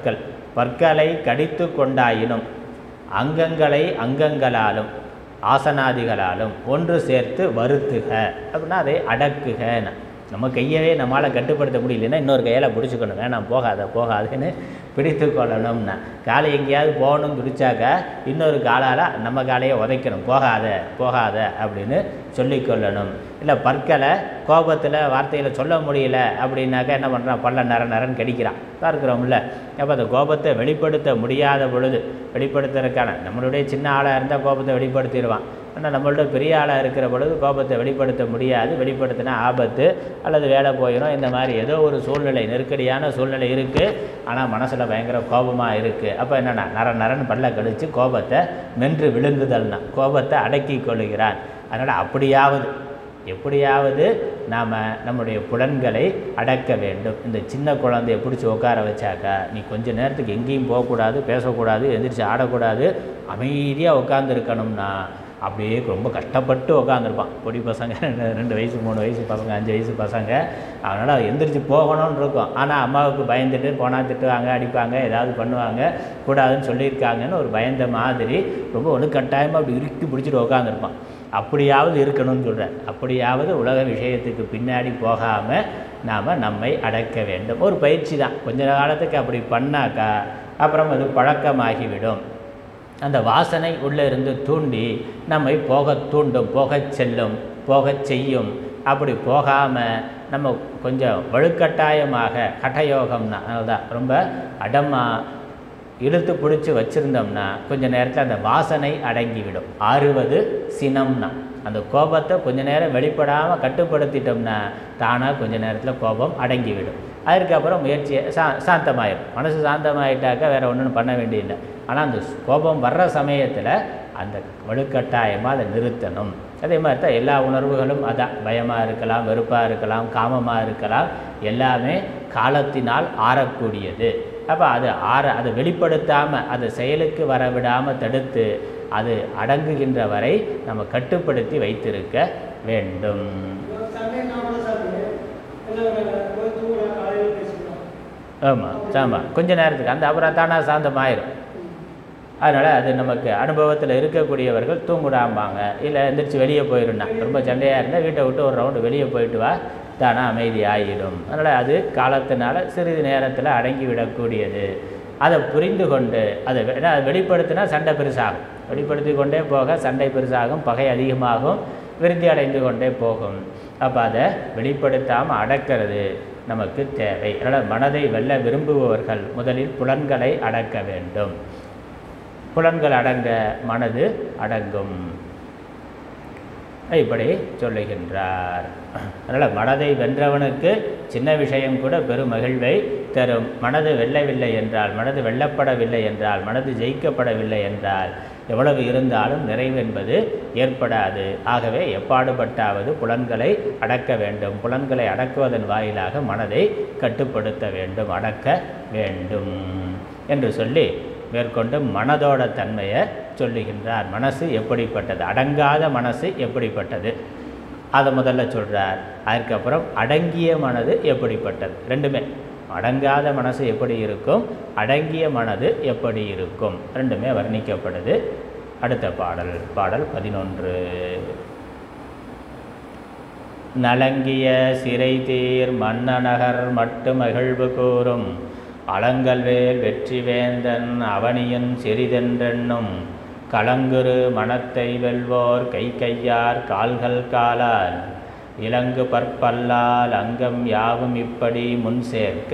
பற்களை கடித்து கொண்டாயினும் அங்கங்களை அங்கங்களாலும் ஆசனாதிகளாலும் ஒன்று சேர்த்து வருத்துக அப்படின்னா அதை அடக்குகன்னு நம்ம கையவே நம்மளால் கட்டுப்படுத்த முடியலன்னா இன்னொரு கையால் பிடிச்சிக்கணும் வேணாம் போகாத போகாதுன்னு பிடித்து கொள்ளணும்னா காலை எங்கேயாவது போகணும்னு பிடிச்சாக்கா இன்னொரு காலால் நம்ம காலையை உதைக்கணும் போகாத போகாத அப்படின்னு சொல்லிக்கொள்ளணும் இல்லை பற்களை கோபத்தில் வார்த்தையில் சொல்ல முடியல அப்படின்னாக்கா என்ன பண்ணுறான் பல்ல நர நரன்னு கடிக்கிறான் பார்க்குறோம்ல அப்போ அந்த கோபத்தை வெளிப்படுத்த முடியாத பொழுது வெளிப்படுத்துறதுக்கான நம்மளுடைய சின்ன ஆளாக இருந்தால் கோபத்தை வெளிப்படுத்திடுவான் ஆனால் நம்மள்ட்ட பெரிய ஆளாக இருக்கிற பொழுது கோபத்தை வெளிப்படுத்த முடியாது வெளிப்படுத்தினா ஆபத்து அல்லது வேலை போயிடும் இந்த மாதிரி ஏதோ ஒரு சூழ்நிலை நெருக்கடியான சூழ்நிலை இருக்குது ஆனால் மனசில் பயங்கர கோபமாக இருக்குது அப்போ என்னென்னா நர நரன் பல்ல கடிச்சு கோபத்தை மென்று விழுங்குதல்னா கோபத்தை அடக்கி கொள்கிறான் அதனால் அப்படியாவது எப்படியாவது நாம் நம்முடைய புலன்களை அடக்க வேண்டும் இந்த சின்ன குழந்தைய பிடிச்சி உட்கார வச்சாக்கா நீ கொஞ்ச நேரத்துக்கு எங்கேயும் போகக்கூடாது பேசக்கூடாது எந்திரிச்சு ஆடக்கூடாது அமைதியாக உட்காந்துருக்கணும்னா அப்படியே ரொம்ப கஷ்டப்பட்டு உட்காந்துருப்பான் பொடி பசங்க ரெண்டு வயசு மூணு வயசு பசங்க அஞ்சு வயசு பசங்க அதனால் எந்திரிச்சு போகணும்னு இருக்கும் ஆனால் அம்மாவுக்கு பயந்துட்டு போனால் திட்டுவாங்க அடிப்பாங்க ஏதாவது பண்ணுவாங்க கூடாதுன்னு சொல்லியிருக்காங்கன்னு ஒரு பயந்த மாதிரி ரொம்ப ஒழுக்கட்டாயமாக அப்படி இறுக்கி பிடிச்சிட்டு உட்காந்துருப்பான் அப்படியாவது இருக்கணும்னு சொல்கிறேன் அப்படியாவது உலக விஷயத்துக்கு பின்னாடி போகாமல் நாம் நம்மை அடக்க வேண்டும் ஒரு பயிற்சி தான் கொஞ்ச காலத்துக்கு அப்படி பண்ணாக்கா அப்புறம் அது பழக்கமாகிவிடும் அந்த வாசனை உள்ளே இருந்து தூண்டி நம்மை போக தூண்டும் போகச் செல்லும் போகச் செய்யும் அப்படி போகாமல் நம்ம கொஞ்சம் வலுக்கட்டாயமாக கட்டயோகம்னா அதுதான் ரொம்ப அடமாக இழுத்து பிடிச்சி வச்சுருந்தோம்னா கொஞ்ச நேரத்தில் அந்த வாசனை அடங்கிவிடும் ஆறுவது சினம்னா அந்த கோபத்தை கொஞ்ச நேரம் வெளிப்படாமல் கட்டுப்படுத்திட்டோம்னா தானாக கொஞ்ச நேரத்தில் கோபம் அடங்கிவிடும் அதுக்கப்புறம் முயற்சியை சா சாந்தமாயிடும் மனசு சாந்தமாயிட்டாக்கா வேறு ஒன்றும் பண்ண வேண்டியதில்லை ஆனால் அந்த கோபம் வர்ற சமயத்தில் அந்த வலுக்கட்டாயமாக அதை நிறுத்தணும் அதே மாதிரி தான் எல்லா உணர்வுகளும் அதான் பயமாக இருக்கலாம் வெறுப்பாக இருக்கலாம் காமமாக இருக்கலாம் எல்லாமே காலத்தினால் ஆறக்கூடியது அப்போ அது ஆற அதை வெளிப்படுத்தாமல் அதை செயலுக்கு வர விடாமல் தடுத்து அது அடங்குகின்ற வரை நம்ம கட்டுப்படுத்தி வைத்திருக்க வேண்டும் சண்டே நான் கூட சாப்பிட்டு எல்லாம் போய் தூங்குறா காலையில் பேசிக்கலாம் ஆமாம் ஆமாம் கொஞ்ச நேரத்துக்கு அந்த அப்புறம் தானாக சாந்தமாயிரும் அதனால் அது நமக்கு அனுபவத்தில் இருக்கக்கூடியவர்கள் தூங்குடாம்பாங்க இல்லை எந்திரிச்சு வெளியே போயிடும்னா ரொம்ப சண்டையாக இருந்தால் வீட்டை விட்டு ஒரு ரவுண்டு வெளியே போயிட்டு வா தானாக அமைதி ஆகிடும் அதனால் அது காலத்தினால சிறிது நேரத்தில் அடங்கி விடக்கூடியது அதை புரிந்து கொண்டு அதை வெ- ஏன்னா அது வெளிப்படுத்தினா சண்டை பெருசாகும் வெளிப்படுத்தி கொண்டே போக சண்டை பெருசாகும் பகை அதிகமாகும் விருத்தி அடைந்து கொண்டே போகும் அப்போ அதை வெளிப்படுத்தாமல் அடக்கிறது நமக்கு தேவை அதனால் மனதை வெல்ல விரும்புபவர்கள் முதலில் புலன்களை அடக்க வேண்டும் புலன்கள் அடங்க மனது அடங்கும் இப்படி சொல்லுகின்றார் அதனால் மனதை வென்றவனுக்கு சின்ன விஷயம் கூட பெரும் மகிழ்வை தரும் மனது வெல்லவில்லை என்றால் மனது வெல்லப்படவில்லை என்றால் மனது ஜெயிக்கப்படவில்லை என்றால் எவ்வளவு இருந்தாலும் நிறைவு என்பது ஏற்படாது ஆகவே எப்பாடுபட்டாவது புலன்களை அடக்க வேண்டும் புலன்களை அடக்குவதன் வாயிலாக மனதை கட்டுப்படுத்த வேண்டும் அடக்க வேண்டும் என்று சொல்லி மேற்கொண்டு மனதோட தன்மையை சொல்லுகின்றார் மனசு எப்படிப்பட்டது அடங்காத மனசு எப்படிப்பட்டது அதை முதல்ல சொல்கிறார் அதுக்கப்புறம் அடங்கிய மனது எப்படிப்பட்டது ரெண்டுமே அடங்காத மனசு எப்படி இருக்கும் அடங்கிய மனது எப்படி இருக்கும் ரெண்டுமே வர்ணிக்கப்படுது அடுத்த பாடல் பாடல் பதினொன்று நலங்கிய சிறை தீர் மன்னநகர் மட்டு மகிழ்வு கூறும் அலங்கல்வேல் வெற்றி வேந்தன் அவனியன் சிறிதென்றென்னும் கலங்குரு மனத்தை வெல்வோர் கை கையார் கால்கள் காலால் இலங்கு பற்பல்லால் அங்கம் யாவும் இப்படி முன் சேர்க்க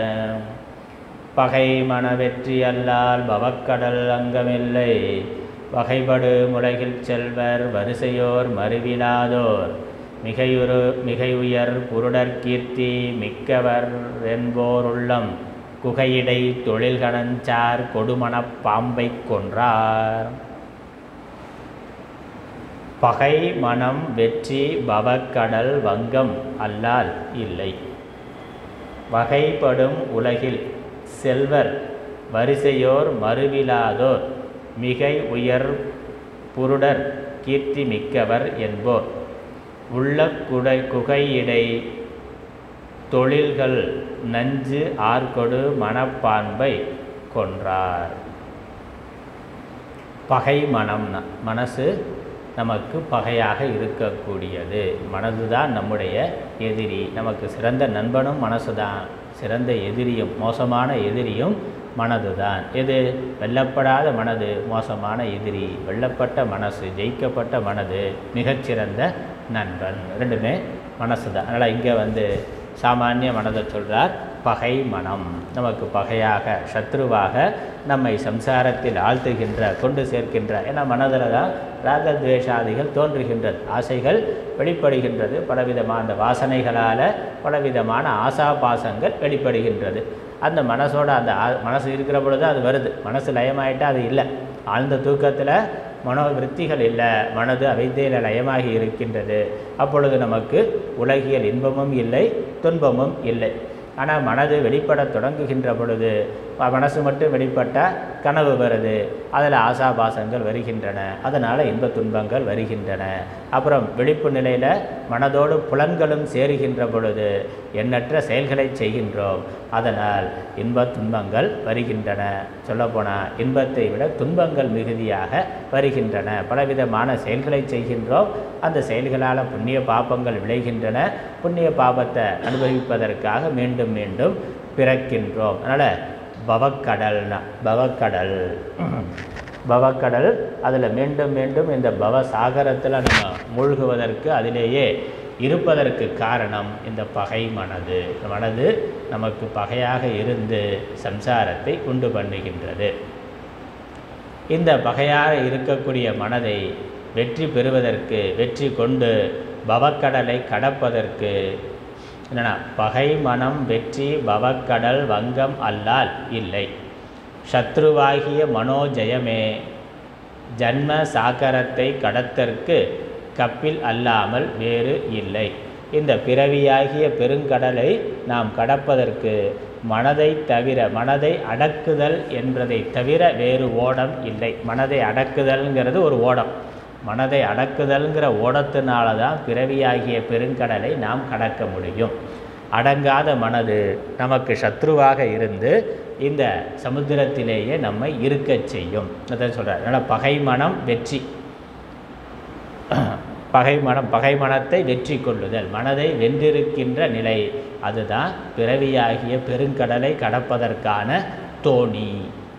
பகை மன வெற்றி அல்லால் பவக்கடல் அங்கமில்லை வகைபடு முலகில் செல்வர் வரிசையோர் மறுவிலாதோர் மிகையுறு மிகையுயர் புருடர் கீர்த்தி மிக்கவர் என்போர் உள்ளம் குகையிடை தொழில்கணஞ்சார் கொடுமணப் பாம்பைக் கொன்றார் பகை மனம் வெற்றி பவக்கடல் வங்கம் அல்லால் இல்லை வகைப்படும் உலகில் செல்வர் வரிசையோர் மறுவிலாதோர் மிகை உயர் புருடர் கீர்த்தி மிக்கவர் என்போர் உள்ள குடை குகையிடை தொழில்கள் நஞ்சு ஆர்கொடு மனப்பான்பை கொன்றார் பகை மனம்னா மனசு நமக்கு பகையாக இருக்கக்கூடியது மனது தான் நம்முடைய எதிரி நமக்கு சிறந்த நண்பனும் மனசு தான் சிறந்த எதிரியும் மோசமான எதிரியும் மனது தான் எது வெல்லப்படாத மனது மோசமான எதிரி வெல்லப்பட்ட மனசு ஜெயிக்கப்பட்ட மனது மிகச்சிறந்த நண்பன் ரெண்டுமே மனசு தான் அதனால் இங்கே வந்து சாமானிய மனதை சொல்கிறார் பகை மனம் நமக்கு பகையாக சத்ருவாக நம்மை சம்சாரத்தில் ஆழ்த்துகின்ற கொண்டு சேர்க்கின்ற ஏன்னா மனதில் தான் ராகத்வேஷாதிகள் தோன்றுகின்றது ஆசைகள் வெளிப்படுகின்றது பலவிதமான அந்த வாசனைகளால் பலவிதமான ஆசாபாசங்கள் வெளிப்படுகின்றது அந்த மனசோட அந்த ஆ- மனசு இருக்கிற பொழுது அது வருது மனசு லயமாயிட்டா அது இல்லை ஆழ்ந்த தூக்கத்தில் மனோவிருத்திகள் இல்லை மனது அவைத்தையில் லயமாகி இருக்கின்றது அப்பொழுது நமக்கு உலகியல் இன்பமும் இல்லை துன்பமும் இல்லை ஆனால் மனது வெளிப்படத் தொடங்குகின்ற பொழுது ம- மனசு மட்டும் வெளிப்பட்டால் கனவு வருது அதில் ஆசாபாசங்கள் வருகின்றன அதனால் இன்ப துன்பங்கள் வருகின்றன அப்புறம் விழிப்பு நிலையில் மனதோடு புலன்களும் சேருகின்ற பொழுது எண்ணற்ற செயல்களை செய்கின்றோம் அதனால் இன்ப துன்பங்கள் வருகின்றன சொல்லப்போனால் இன்பத்தை விட துன்பங்கள் மிகுதியாக வருகின்றன பலவிதமான செயல்களை செய்கின்றோம் அந்த செயல்களால் புண்ணிய பாபங்கள் விளைகின்றன புண்ணிய பாபத்தை அனுபவிப்பதற்காக மீண்டும் மீண்டும் பிறக்கின்றோம் அதனால் பவக்கடல்னா பவக்கடல் பவக்கடல் அதில் மீண்டும் மீண்டும் இந்த பவ சாகரத்தில் நம்ம மூழ்குவதற்கு அதிலேயே இருப்பதற்கு காரணம் இந்த பகை மனது இந்த மனது நமக்கு பகையாக இருந்து சம்சாரத்தை உண்டு பண்ணுகின்றது இந்த பகையாக இருக்கக்கூடிய மனதை வெற்றி பெறுவதற்கு வெற்றி கொண்டு பவக்கடலை கடப்பதற்கு என்னன்னா பகை மனம் வெற்றி பவக்கடல் வங்கம் அல்லால் இல்லை சத்ருவாகிய மனோஜயமே ஜன்ம சாகரத்தை கடத்தற்கு கப்பில் அல்லாமல் வேறு இல்லை இந்த பிறவியாகிய பெருங்கடலை நாம் கடப்பதற்கு மனதை தவிர மனதை அடக்குதல் என்பதை தவிர வேறு ஓடம் இல்லை மனதை அடக்குதல்ங்கிறது ஒரு ஓடம் மனதை அடக்குதல்ங்கிற ஓடத்தினால தான் பிறவியாகிய பெருங்கடலை நாம் கடக்க முடியும் அடங்காத மனது நமக்கு சத்ருவாக இருந்து இந்த சமுத்திரத்திலேயே நம்மை இருக்கச் செய்யும் அதான் சொல்கிறார் அதனால் பகை மனம் வெற்றி பகை மனம் பகை மனத்தை வெற்றி கொள்ளுதல் மனதை வென்றிருக்கின்ற நிலை அதுதான் பிறவியாகிய பெருங்கடலை கடப்பதற்கான தோணி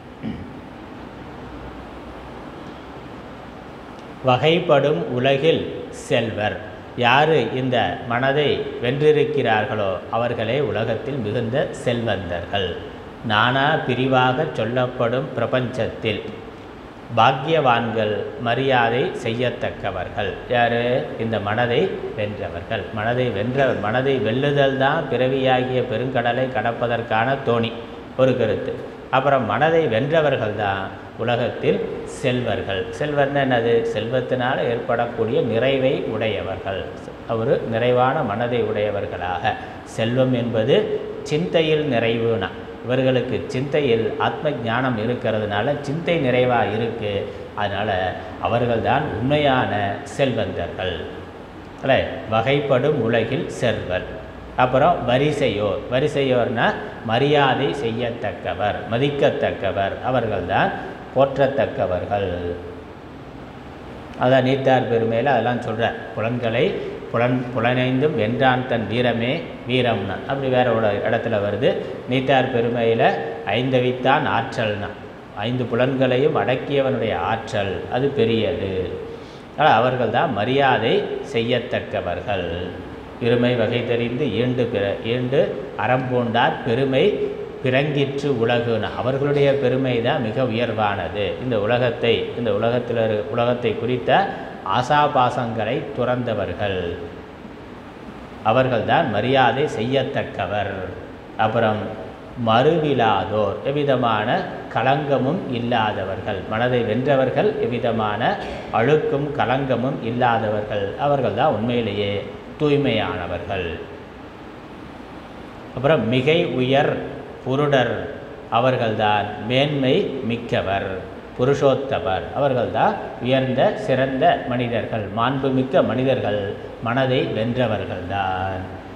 வகைப்படும் உலகில் செல்வர் யார் இந்த மனதை வென்றிருக்கிறார்களோ அவர்களே உலகத்தில் மிகுந்த செல்வந்தர்கள் நானா பிரிவாக சொல்லப்படும் பிரபஞ்சத்தில் பாக்கியவான்கள் மரியாதை செய்யத்தக்கவர்கள் யார் இந்த மனதை வென்றவர்கள் மனதை வென்ற மனதை வெல்லுதல் தான் பிறவியாகிய பெருங்கடலை கடப்பதற்கான தோணி ஒரு கருத்து அப்புறம் மனதை வென்றவர்கள் தான் உலகத்தில் செல்வர்கள் செல்வர்னா என்னது செல்வத்தினால் ஏற்படக்கூடிய நிறைவை உடையவர்கள் ஒரு நிறைவான மனதை உடையவர்களாக செல்வம் என்பது சிந்தையில் நிறைவுனா இவர்களுக்கு சிந்தையில் ஆத்ம ஞானம் இருக்கிறதுனால சிந்தை நிறைவாக இருக்குது அதனால் அவர்கள்தான் உண்மையான செல்வந்தர்கள் அல்ல வகைப்படும் உலகில் செல்வர் அப்புறம் வரிசையோர் வரிசையோர்னா மரியாதை செய்யத்தக்கவர் மதிக்கத்தக்கவர் அவர்கள்தான் போற்றத்தக்கவர்கள் அதான் நீத்தார் பெருமையில் அதெல்லாம் சொல்கிறார் புலன்களை புலன் புலனைந்தும் வென்றான் தன் வீரமே வீரம்னா அப்படி வேற ஒரு இடத்துல வருது நீத்தார் பெருமையில் ஐந்தவித்தான் ஆற்றல்னா ஐந்து புலன்களையும் அடக்கியவனுடைய ஆற்றல் அது பெரியது அதனால் அவர்கள் தான் மரியாதை செய்யத்தக்கவர்கள் பெருமை வகை தெரிந்து ஈண்டு பிற ஈண்டு அறம்பூண்டார் பெருமை பிறங்கிற்று உலகுன அவர்களுடைய பெருமை தான் மிக உயர்வானது இந்த உலகத்தை இந்த உலகத்தில் இரு- உலகத்தை குறித்த ஆசாபாசங்களை துறந்தவர்கள் அவர்கள்தான் மரியாதை செய்யத்தக்கவர் அப்புறம் மறுவிலாதோர் எவ்விதமான களங்கமும் இல்லாதவர்கள் மனதை வென்றவர்கள் எவ்விதமான அழுக்கும் களங்கமும் இல்லாதவர்கள் அவர்கள்தான் உண்மையிலேயே தூய்மையானவர்கள் அப்புறம் மிகை உயர் புருடர் அவர்கள்தான் மேன்மை மிக்கவர் புருஷோத்தமர் அவர்கள்தான் உயர்ந்த சிறந்த மனிதர்கள் மாண்புமிக்க மனிதர்கள் மனதை வென்றவர்கள்தான்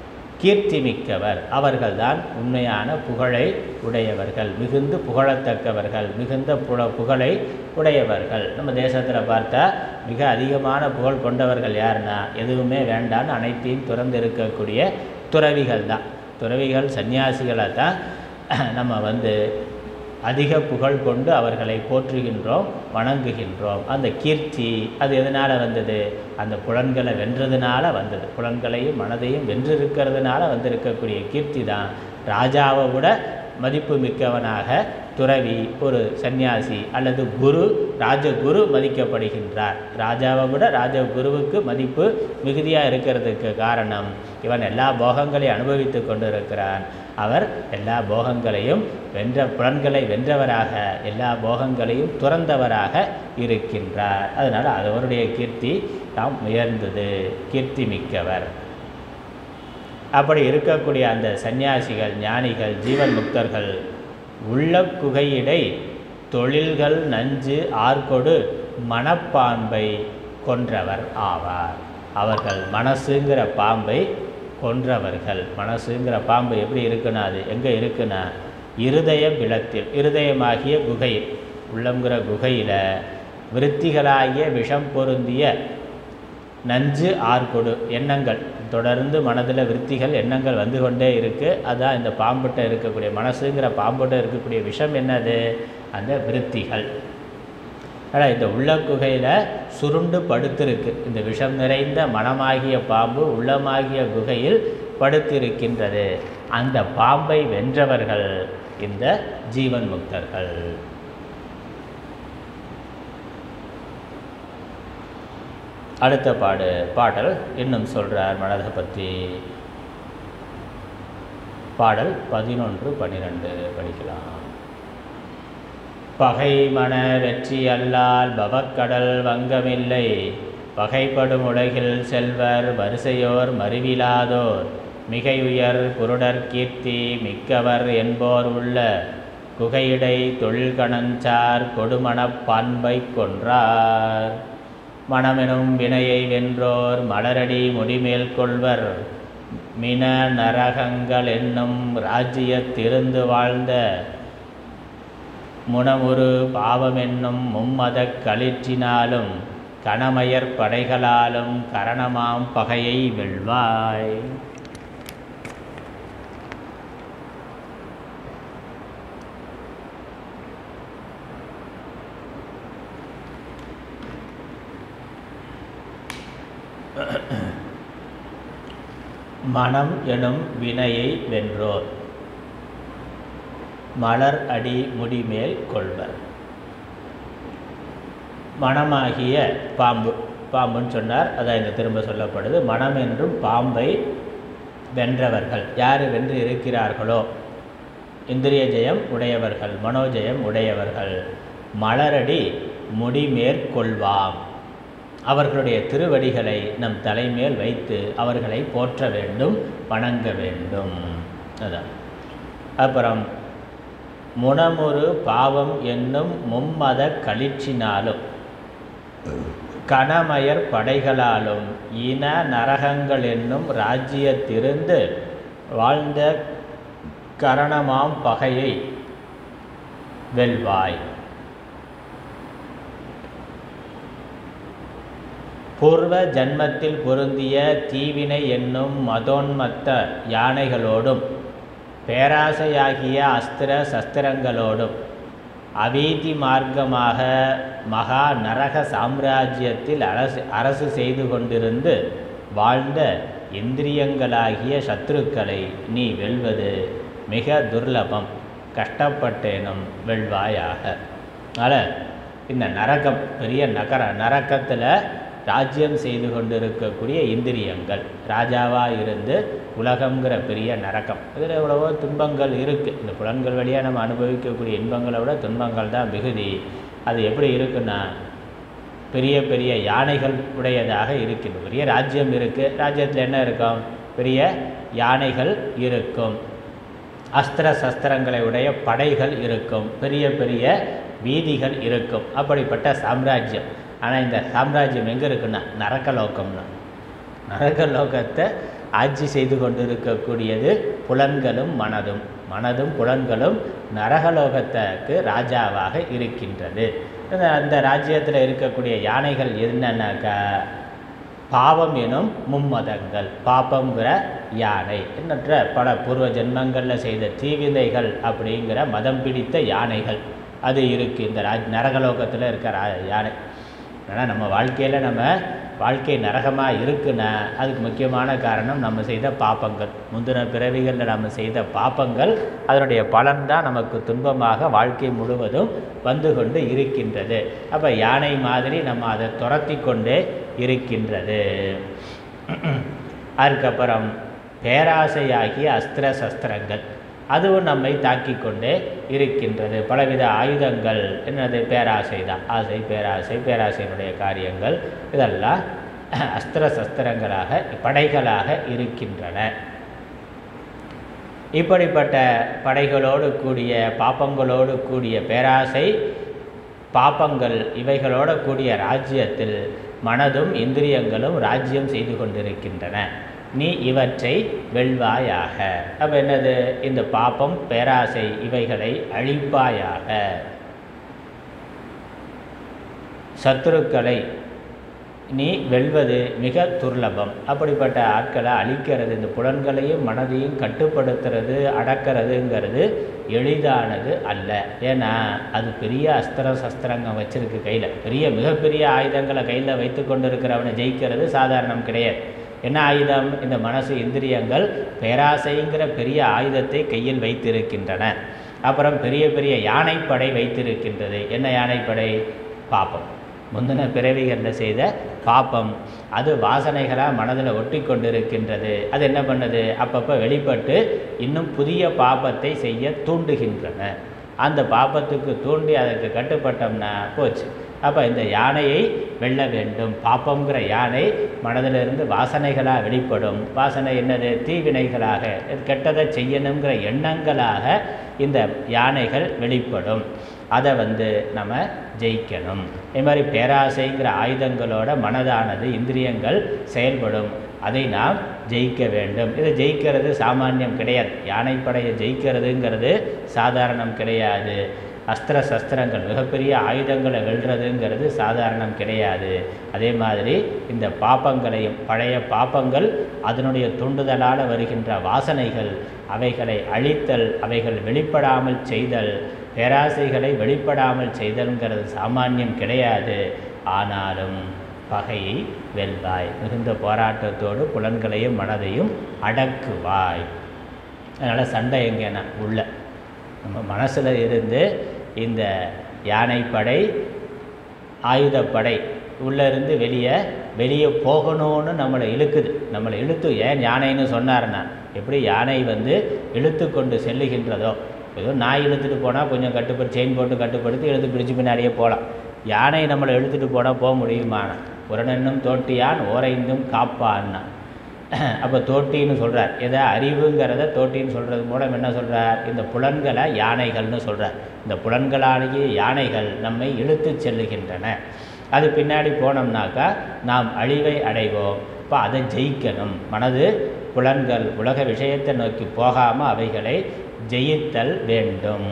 கீர்த்தி மிக்கவர் அவர்கள்தான் உண்மையான புகழை உடையவர்கள் மிகுந்து புகழத்தக்கவர்கள் மிகுந்த புல புகழை உடையவர்கள் நம்ம தேசத்தில் பார்த்தா மிக அதிகமான புகழ் கொண்டவர்கள் யாருன்னா எதுவுமே வேண்டான்னு அனைத்தையும் துறந்து இருக்கக்கூடிய துறவிகள் தான் துறவிகள் சன்னியாசிகளை தான் நம்ம வந்து அதிக புகழ் கொண்டு அவர்களை போற்றுகின்றோம் வணங்குகின்றோம் அந்த கீர்த்தி அது எதனால் வந்தது அந்த புலன்களை வென்றதுனால வந்தது புலன்களையும் மனதையும் வென்றிருக்கிறதுனால வந்திருக்கக்கூடிய கீர்த்தி தான் ராஜாவை விட மதிப்பு மிக்கவனாக துறவி ஒரு சந்நியாசி அல்லது குரு ராஜகுரு மதிக்கப்படுகின்றார் ராஜாவை விட ராஜகுருவுக்கு மதிப்பு மிகுதியாக இருக்கிறதுக்கு காரணம் இவன் எல்லா போகங்களையும் அனுபவித்து கொண்டிருக்கிறான் அவர் எல்லா போகங்களையும் வென்ற புலன்களை வென்றவராக எல்லா போகங்களையும் துறந்தவராக இருக்கின்றார் அதனால் அது அவருடைய கீர்த்தி தாம் உயர்ந்தது கீர்த்தி மிக்கவர் அப்படி இருக்கக்கூடிய அந்த சந்நியாசிகள் ஞானிகள் ஜீவன் முக்தர்கள் உள்ள குகையிடை தொழில்கள் நஞ்சு ஆர்கொடு மனப்பான்பை கொன்றவர் ஆவார் அவர்கள் மனசுங்கிற பாம்பை கொன்றவர்கள் மனசுங்கிற பாம்பு எப்படி இருக்குன்னா அது எங்கே இருக்குன்னா இருதய பிளத்தில் இருதயமாகிய குகையில் உள்ளங்கிற குகையில் விருத்திகளாகிய விஷம் பொருந்திய நஞ்சு ஆர்கொடு எண்ணங்கள் தொடர்ந்து மனதில் விருத்திகள் எண்ணங்கள் வந்து கொண்டே இருக்குது அதான் இந்த பாம்புட்ட இருக்கக்கூடிய மனசுங்கிற பாம்புட்ட இருக்கக்கூடிய விஷம் என்னது அந்த விருத்திகள் ஆனால் இந்த உள்ள குகையில் சுருண்டு படுத்திருக்கு இந்த விஷம் நிறைந்த மனமாகிய பாம்பு உள்ளமாகிய குகையில் படுத்திருக்கின்றது அந்த பாம்பை வென்றவர்கள் இந்த ஜீவன் முக்தர்கள் அடுத்த பாடு பாடல் இன்னும் சொல்கிறார் மனதை பற்றி பாடல் பதினொன்று பன்னிரெண்டு படிக்கலாம் பகை மன வெற்றி அல்லால் பவக்கடல் வங்கமில்லை பகைப்படும் உலகில் செல்வர் வரிசையோர் மறிவிலாதோர் மிகை உயர் குருடர் கீர்த்தி மிக்கவர் என்போர் உள்ள குகையிடை தொழில் கணஞ்சார் கொடுமணப் பான்பை கொன்றார் மனமெனும் வினையை வென்றோர் மலரடி முடிமேல் கொள்வர் மின நரகங்கள் என்னும் ராஜ்யத்திருந்து வாழ்ந்த முனமுறு பாவமென்னும் மும்மதக் களிற்றினாலும் கணமயர் படைகளாலும் கரணமாம் பகையை வெல்வாய் மனம் எனும் வினையை வென்றோர் மலர் அடி முடிமேல் கொள்வர் மனமாகிய பாம்பு பாம்புன்னு சொன்னார் அதான் இங்கே திரும்ப சொல்லப்படுது மனம் என்றும் பாம்பை வென்றவர்கள் யார் வென்று இருக்கிறார்களோ இந்திரிய ஜெயம் உடையவர்கள் மனோஜெயம் உடையவர்கள் மலரடி முடிமேற்கொள்வாம் அவர்களுடைய திருவடிகளை நம் தலைமேல் வைத்து அவர்களை போற்ற வேண்டும் வணங்க வேண்டும் அதான் அப்புறம் முனமுறு பாவம் என்னும் மும்மத களிற்றினாலும் கணமயர் படைகளாலும் இன நரகங்கள் என்னும் ராஜ்யத்திருந்து வாழ்ந்த கரணமாம் பகையை வெல்வாய் பூர்வ ஜன்மத்தில் பொருந்திய தீவினை என்னும் மதோன்மத்த யானைகளோடும் பேராசையாகிய அஸ்திர சஸ்திரங்களோடும் அவீதி மார்க்கமாக மகா நரக சாம்ராஜ்யத்தில் அரசு அரசு செய்து கொண்டிருந்து வாழ்ந்த இந்திரியங்களாகிய சத்துருக்களை நீ வெல்வது மிக துர்லபம் கஷ்டப்பட்டேனும் வெல்வாயாக அதனால் இந்த நரகம் பெரிய நகர நரக்கத்தில் ராஜ்யம் செய்து கொண்டிருக்கக்கூடிய இந்திரியங்கள் ராஜாவாக இருந்து உலகங்கிற பெரிய நரகம் இதில் எவ்வளவோ துன்பங்கள் இருக்குது இந்த புலன்கள் வழியாக நம்ம அனுபவிக்கக்கூடிய இன்பங்களை விட துன்பங்கள் தான் மிகுதி அது எப்படி இருக்குன்னா பெரிய பெரிய யானைகள் உடையதாக இருக்குது பெரிய ராஜ்யம் இருக்குது ராஜ்யத்தில் என்ன இருக்கும் பெரிய யானைகள் இருக்கும் அஸ்திர சஸ்திரங்களை உடைய படைகள் இருக்கும் பெரிய பெரிய வீதிகள் இருக்கும் அப்படிப்பட்ட சாம்ராஜ்யம் ஆனால் இந்த சாம்ராஜ்யம் எங்கே இருக்குன்னா நரக்கலோகம்னா நரக்கலோகத்தை ஆட்சி செய்து கொண்டிருக்கக்கூடியது புலன்களும் மனதும் மனதும் புலன்களும் நரகலோகத்துக்கு ராஜாவாக இருக்கின்றது அந்த- அந்த ராஜ்யத்தில் இருக்கக்கூடிய யானைகள் என்னன்னாக்கா பாவம் எனும் மும்மதங்கள் பாப்பங்கிற யானை எண்ணற்ற பல பூர்வ ஜென்மங்களில் செய்த தீவினைகள் அப்படிங்கிற மதம் பிடித்த யானைகள் அது இருக்குது இந்த ராஜ் நரகலோகத்தில் இருக்க ரா யானை ஆனால் நம்ம வாழ்க்கையில் நம்ம வாழ்க்கை நரகமாக இருக்குன்னா அதுக்கு முக்கியமான காரணம் நம்ம செய்த பாப்பங்கள் முந்தின பிறவிகளில் நம்ம செய்த பாப்பங்கள் அதனுடைய பலன் தான் நமக்கு துன்பமாக வாழ்க்கை முழுவதும் வந்து கொண்டு இருக்கின்றது அப்போ யானை மாதிரி நம்ம அதை துரத்தி கொண்டே இருக்கின்றது அதுக்கப்புறம் பேராசையாகிய அஸ்திர சஸ்திரங்கள் அதுவும் நம்மை தாக்கி கொண்டே இருக்கின்றது பலவித ஆயுதங்கள் என்னது பேராசை தான் ஆசை பேராசை பேராசையினுடைய காரியங்கள் இதெல்லாம் அஸ்திர சஸ்திரங்களாக படைகளாக இருக்கின்றன இப்படிப்பட்ட படைகளோடு கூடிய பாப்பங்களோடு கூடிய பேராசை பாப்பங்கள் இவைகளோடு கூடிய ராஜ்யத்தில் மனதும் இந்திரியங்களும் ராஜ்யம் செய்து கொண்டிருக்கின்றன நீ இவற்றை வெல்வாயாக அப்போ என்னது இந்த பாப்பம் பேராசை இவைகளை அழிப்பாயாக சத்துருக்களை நீ வெல்வது மிக துர்லபம் அப்படிப்பட்ட ஆட்களை அழிக்கிறது இந்த புலன்களையும் மனதையும் கட்டுப்படுத்துறது அடக்கிறதுங்கிறது எளிதானது அல்ல ஏன்னா அது பெரிய அஸ்திர சஸ்திரங்க வச்சிருக்கு கையில் பெரிய மிகப்பெரிய ஆயுதங்களை கையில் வைத்து கொண்டு இருக்கிறவனை ஜெயிக்கிறது சாதாரணம் கிடையாது என்ன ஆயுதம் இந்த மனசு இந்திரியங்கள் பேராசைங்கிற பெரிய ஆயுதத்தை கையில் வைத்திருக்கின்றன அப்புறம் பெரிய பெரிய யானைப்படை வைத்திருக்கின்றது என்ன யானைப்படை பாப்பம் முந்தின பிறவிகளில் செய்த பாப்பம் அது வாசனைகளாக மனதில் ஒட்டி கொண்டிருக்கின்றது அது என்ன பண்ணுது அப்பப்போ வெளிப்பட்டு இன்னும் புதிய பாப்பத்தை செய்ய தூண்டுகின்றன அந்த பாப்பத்துக்கு தூண்டி அதற்கு கட்டுப்பட்டோம்னா போச்சு அப்போ இந்த யானையை வெல்ல வேண்டும் பாப்பங்கிற யானை மனதிலிருந்து வாசனைகளாக வெளிப்படும் வாசனை என்னது தீவினைகளாக இது கெட்டதை செய்யணுங்கிற எண்ணங்களாக இந்த யானைகள் வெளிப்படும் அதை வந்து நம்ம ஜெயிக்கணும் இதே மாதிரி பேராசைங்கிற ஆயுதங்களோட மனதானது இந்திரியங்கள் செயல்படும் அதை நாம் ஜெயிக்க வேண்டும் இதை ஜெயிக்கிறது சாமானியம் கிடையாது யானைப்படையை ஜெயிக்கிறதுங்கிறது சாதாரணம் கிடையாது அஸ்திர சஸ்திரங்கள் மிகப்பெரிய ஆயுதங்களை வெல்றதுங்கிறது சாதாரணம் கிடையாது அதே மாதிரி இந்த பாப்பங்களையும் பழைய பாப்பங்கள் அதனுடைய தூண்டுதலால் வருகின்ற வாசனைகள் அவைகளை அழித்தல் அவைகள் வெளிப்படாமல் செய்தல் பேராசைகளை வெளிப்படாமல் செய்தல்ங்கிறது சாமானியம் கிடையாது ஆனாலும் பகையை வெல்வாய் மிகுந்த போராட்டத்தோடு புலன்களையும் மனதையும் அடக்குவாய் அதனால் சண்டை எங்கேனா உள்ள நம்ம மனசில் இருந்து இந்த யானைப்படை ஆயுதப்படை உள்ளே இருந்து வெளியே வெளியே போகணும்னு நம்மளை இழுக்குது நம்மளை இழுத்து ஏன் யானைன்னு சொன்னாருன்னா எப்படி யானை வந்து இழுத்து கொண்டு செல்லுகின்றதோ ஏதோ நாய் இழுத்துட்டு போனால் கொஞ்சம் கட்டுப்படுத்தி செயின் போட்டு கட்டுப்படுத்தி இழுத்து பிடிச்சு பின்னாடியே போகலாம் யானை நம்மளை இழுத்துட்டு போனால் போக முடியுமானா உரனென்னும் தோட்டியான் ஓரைந்தும் காப்பான்னா அப்போ தோட்டின்னு சொல்கிறார் எதை அறிவுங்கிறத தோட்டின்னு சொல்கிறது மூலம் என்ன சொல்கிறார் இந்த புலன்களை யானைகள்னு சொல்கிறார் இந்த புலன்களாலேயே யானைகள் நம்மை இழுத்து செல்லுகின்றன அது பின்னாடி போனோம்னாக்கா நாம் அழிவை அடைவோம் இப்போ அதை ஜெயிக்கணும் மனது புலன்கள் உலக விஷயத்தை நோக்கி போகாமல் அவைகளை ஜெயித்தல் வேண்டும்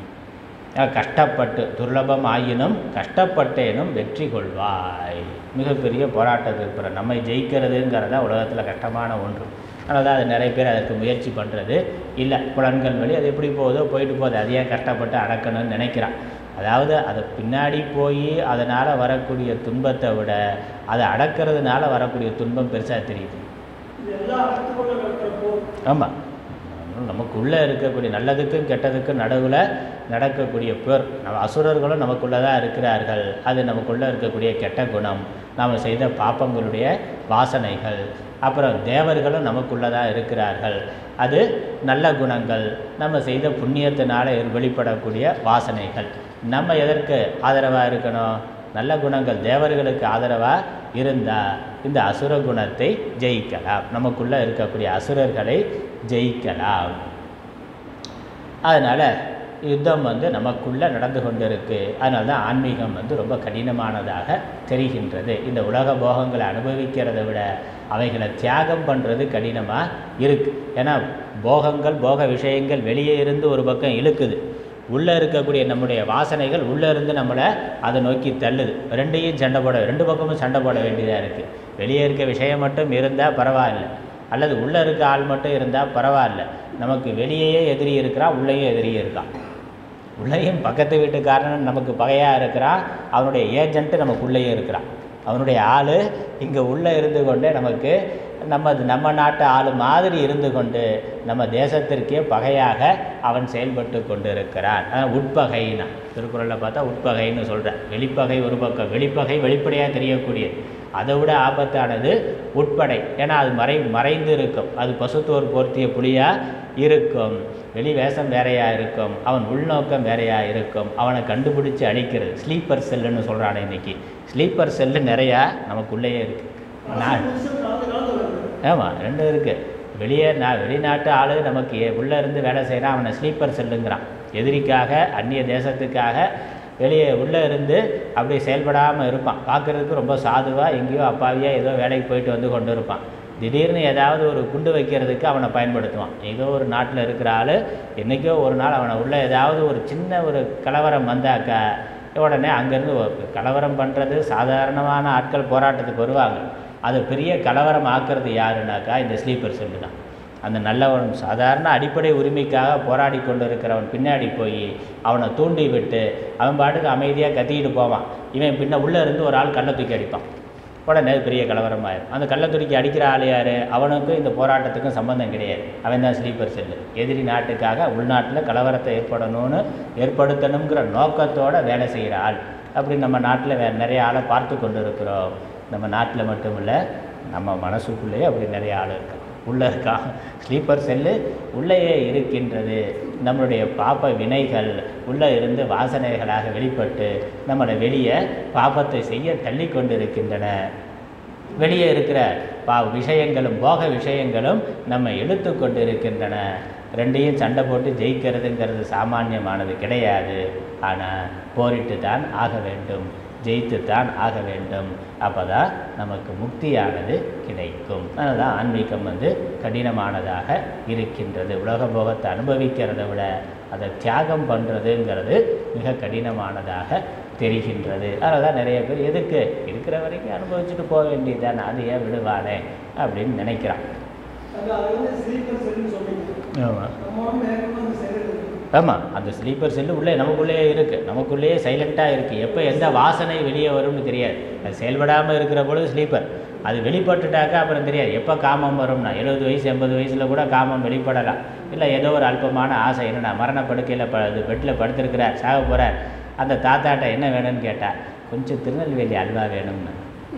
அஹ் கஷ்டப்பட்டு துர்லபம் ஆயினும் கஷ்டப்பட்டேனும் வெற்றி கொள்வாய் மிகப்பெரிய போராட்டத்துக்கு பிறகு நம்மை ஜெயிக்கிறதுங்கிறதா உலகத்தில் கஷ்டமான ஒன்று அதனால் தான் அது நிறைய பேர் அதுக்கு முயற்சி பண்ணுறது இல்லை புலன்கள் வழி அது எப்படி போகுதோ போயிட்டு போகுது அதையே கஷ்டப்பட்டு அடக்கணும்னு நினைக்கிறான் அதாவது அதை பின்னாடி போய் அதனால் வரக்கூடிய துன்பத்தை விட அதை அடக்கிறதுனால வரக்கூடிய துன்பம் பெருசாக தெரியுது இதெல்லாம் அர்த்தம் நடக்கிறப்போ ஆமாம் நமக்குள்ளே இருக்கக்கூடிய நல்லதுக்கும் கெட்டதுக்கும் நடுவில் நடக்கக்கூடிய போர் நம்ம அசுரர்களும் நமக்குள்ளே தான் இருக்கிறார்கள் அது நமக்குள்ளே இருக்கக்கூடிய கெட்ட குணம் நாம் செய்த பாப்பங்களுடைய வாசனைகள் அப்புறம் தேவர்களும் நமக்குள்ளே தான் இருக்கிறார்கள் அது நல்ல குணங்கள் நம்ம செய்த புண்ணியத்தினால வெளிப்படக்கூடிய வாசனைகள் நம்ம எதற்கு ஆதரவாக இருக்கணும் நல்ல குணங்கள் தேவர்களுக்கு ஆதரவாக இருந்தால் இந்த அசுர குணத்தை ஜெயிக்கலாம் நமக்குள்ளே இருக்கக்கூடிய அசுரர்களை ஜெயிக்கலாம் அதனால் யுத்தம் வந்து நமக்குள்ளே நடந்து கொண்டிருக்கு அதனால தான் ஆன்மீகம் வந்து ரொம்ப கடினமானதாக தெரிகின்றது இந்த உலக போகங்களை அனுபவிக்கிறதை விட அவைகளை தியாகம் பண்ணுறது கடினமாக இருக்குது ஏன்னா போகங்கள் போக விஷயங்கள் வெளியே இருந்து ஒரு பக்கம் இழுக்குது உள்ளே இருக்கக்கூடிய நம்முடைய வாசனைகள் உள்ளே இருந்து நம்மளை அதை நோக்கி தள்ளுது ரெண்டையும் சண்டை போட ரெண்டு பக்கமும் சண்டை போட வேண்டியதாக இருக்குது வெளியே இருக்க விஷயம் மட்டும் இருந்தால் பரவாயில்ல அல்லது உள்ளே இருக்க ஆள் மட்டும் இருந்தால் பரவாயில்ல நமக்கு வெளியேயே எதிரி இருக்கிறான் உள்ளேயும் எதிரி இருக்கான் உள்ளேயும் பக்கத்து வீட்டுக்காரன் நமக்கு பகையாக இருக்கிறான் அவனுடைய ஏஜென்ட்டு நமக்குள்ளேயே இருக்கிறான் அவனுடைய ஆள் இங்கே உள்ளே இருந்து கொண்டே நமக்கு நம்ம நம்ம நாட்டு ஆள் மாதிரி இருந்து கொண்டு நம்ம தேசத்திற்கே பகையாக அவன் செயல்பட்டு கொண்டு இருக்கிறான் அதான் உட்பகைன்னா திருக்குறளில் பார்த்தா உட்பகைன்னு சொல்கிறேன் வெளிப்பகை ஒரு பக்கம் வெளிப்பகை வெளிப்படையாக தெரியக்கூடியது அதை விட ஆபத்தானது உட்படை ஏன்னா அது மறை மறைந்து இருக்கும் அது பசுத்தோர் போர்த்திய புலியாக இருக்கும் வெளி வேஷம் வேறையாக இருக்கும் அவன் உள்நோக்கம் வேறையாக இருக்கும் அவனை கண்டுபிடிச்சு அழிக்கிறது ஸ்லீப்பர் செல்லுன்னு சொல்கிறானே இன்னைக்கு ஸ்லீப்பர் செல்லு நிறையா நமக்குள்ளேயே இருக்குது நான் புதுசு கலந்து கலந்து வருது ஆமாம் ரெண்டும் இருக்குது வெளியே நான் வெளிநாட்டு ஆளு நமக்கு ஏ- உள்ளே இருந்து வேலை செய்கிறான் அவனை ஸ்லீப்பர் செல்லுங்கிறான் எதிரிக்காக அந்நிய தேசத்துக்காக வெளியே உள்ளே இருந்து அப்படி செயல்படாமல் இருப்பான் பார்க்குறதுக்கு ரொம்ப சாதுவாக எங்கேயோ அப்பாவியாக ஏதோ வேலைக்கு போயிட்டு வந்து கொண்டு இருப்பான் திடீர்னு ஏதாவது ஒரு குண்டு வைக்கிறதுக்கு அவனை பயன்படுத்துவான் ஏதோ ஒரு நாட்டில் இருக்கிற ஆள் என்றைக்கோ ஒரு நாள் அவனை உள்ள ஏதாவது ஒரு சின்ன ஒரு கலவரம் வந்தாக்கா உடனே அங்கேருந்து ஒரு கலவரம் பண்ணுறது சாதாரணமான ஆட்கள் போராட்டத்துக்கு வருவாங்க அது பெரிய கலவரம் ஆக்குறது யாருனாக்கா இந்த ஸ்லீப்பர் செல்லு தான் அந்த நல்லவன் சாதாரண அடிப்படை உரிமைக்காக போராடி கொண்டு இருக்கிறவன் பின்னாடி போய் அவனை தூண்டி விட்டு அவன் பாட்டுக்கு அமைதியாக கத்திக்கிட்டு போவான் இவன் பின்ன உள்ளே இருந்து ஒரு ஆள் கல்லை தூக்கி அடிப்பான் உடனே அது பெரிய கலவரம் ஆயிரும் அந்த கல்லை தூக்கி அடிக்கிற ஆள் யார் அவனுக்கும் இந்த போராட்டத்துக்கும் சம்பந்தம் கிடையாது அவன் தான் ஸ்லீப்பர் செல்லு எதிரி நாட்டுக்காக உள்நாட்டில் கலவரத்தை ஏற்படணும்னு ஏற்படுத்தணுங்கிற நோக்கத்தோட வேலை செய்கிற ஆள் அப்படி நம்ம நாட்டில் வே நிறைய ஆளை பார்த்து கொண்டு இருக்கிறோம் நம்ம நாட்டில் மட்டும் இல்லை நம்ம மனசுக்குள்ளேயே அப்படி நிறைய ஆள் இருக்கான் உள்ளே இருக்கான் ஸ்லீப்பர் செல்லு உள்ளேயே இருக்கின்றது நம்மளுடைய பாப்ப வினைகள் உள்ளே இருந்து வாசனைகளாக வெளிப்பட்டு நம்மளை வெளியே பாப்பத்தை செய்ய தள்ளி கொண்டு இருக்கின்றன வெளியே இருக்கிற பா விஷயங்களும் போக விஷயங்களும் நம்ம எடுத்து கொண்டு இருக்கின்றன ரெண்டையும் சண்டை போட்டு ஜெயிக்கிறதுங்கிறது சாமானியமானது கிடையாது ஆனால் போரிட்டு தான் ஆக வேண்டும் ஜெயித்து தான் ஆக வேண்டும் அப்போ தான் நமக்கு முக்தியானது கிடைக்கும் அதனால தான் ஆன்மீகம் வந்து கடினமானதாக இருக்கின்றது உலக போகத்தை அனுபவிக்கிறத விட அதை தியாகம் பண்ணுறதுங்கிறது மிக கடினமானதாக தெரிகின்றது அதனால தான் நிறைய பேர் எதுக்கு இருக்கிற வரைக்கும் அனுபவிச்சுட்டு போக வேண்டியதுதானே அது ஏன் விடுவானே அப்படின்னு நினைக்கிறான் அது அது வந்து ஸ்லீப்பர் செல்லுன்னு சொன்னீங்க ஆமாம் நம்ம உடம்பு ஏற்கனவே அந்த செல் இருக்கு ஆமாம் அந்த ஸ்லீப்பர் செல்லு உள்ளே நமக்குள்ளேயே இருக்குது நமக்குள்ளேயே சைலண்ட்டாக இருக்குது எப்போ எந்த வாசனை வெளியே வரும்னு தெரியாது அது செயல்படாமல் இருக்கிற பொழுது ஸ்லீப்பர் அது வெளிப்பட்டுட்டாக்கா அப்புறம் தெரியாது எப்போ காமம் வரும்னா எழுபது வயசு எண்பது வயசில் கூட காமம் வெளிப்படலாம் இல்லை ஏதோ ஒரு அல்பமான ஆசை என்னன்னா மரணப்படுக்கையில் ப இது பெட்டில் படுத்திருக்கிறார் சாக போகிறார் அந்த தாத்தாட்ட என்ன வேணும்னு கேட்டால் கொஞ்சம் திருநெல்வேலி அல்வா வேணும்னு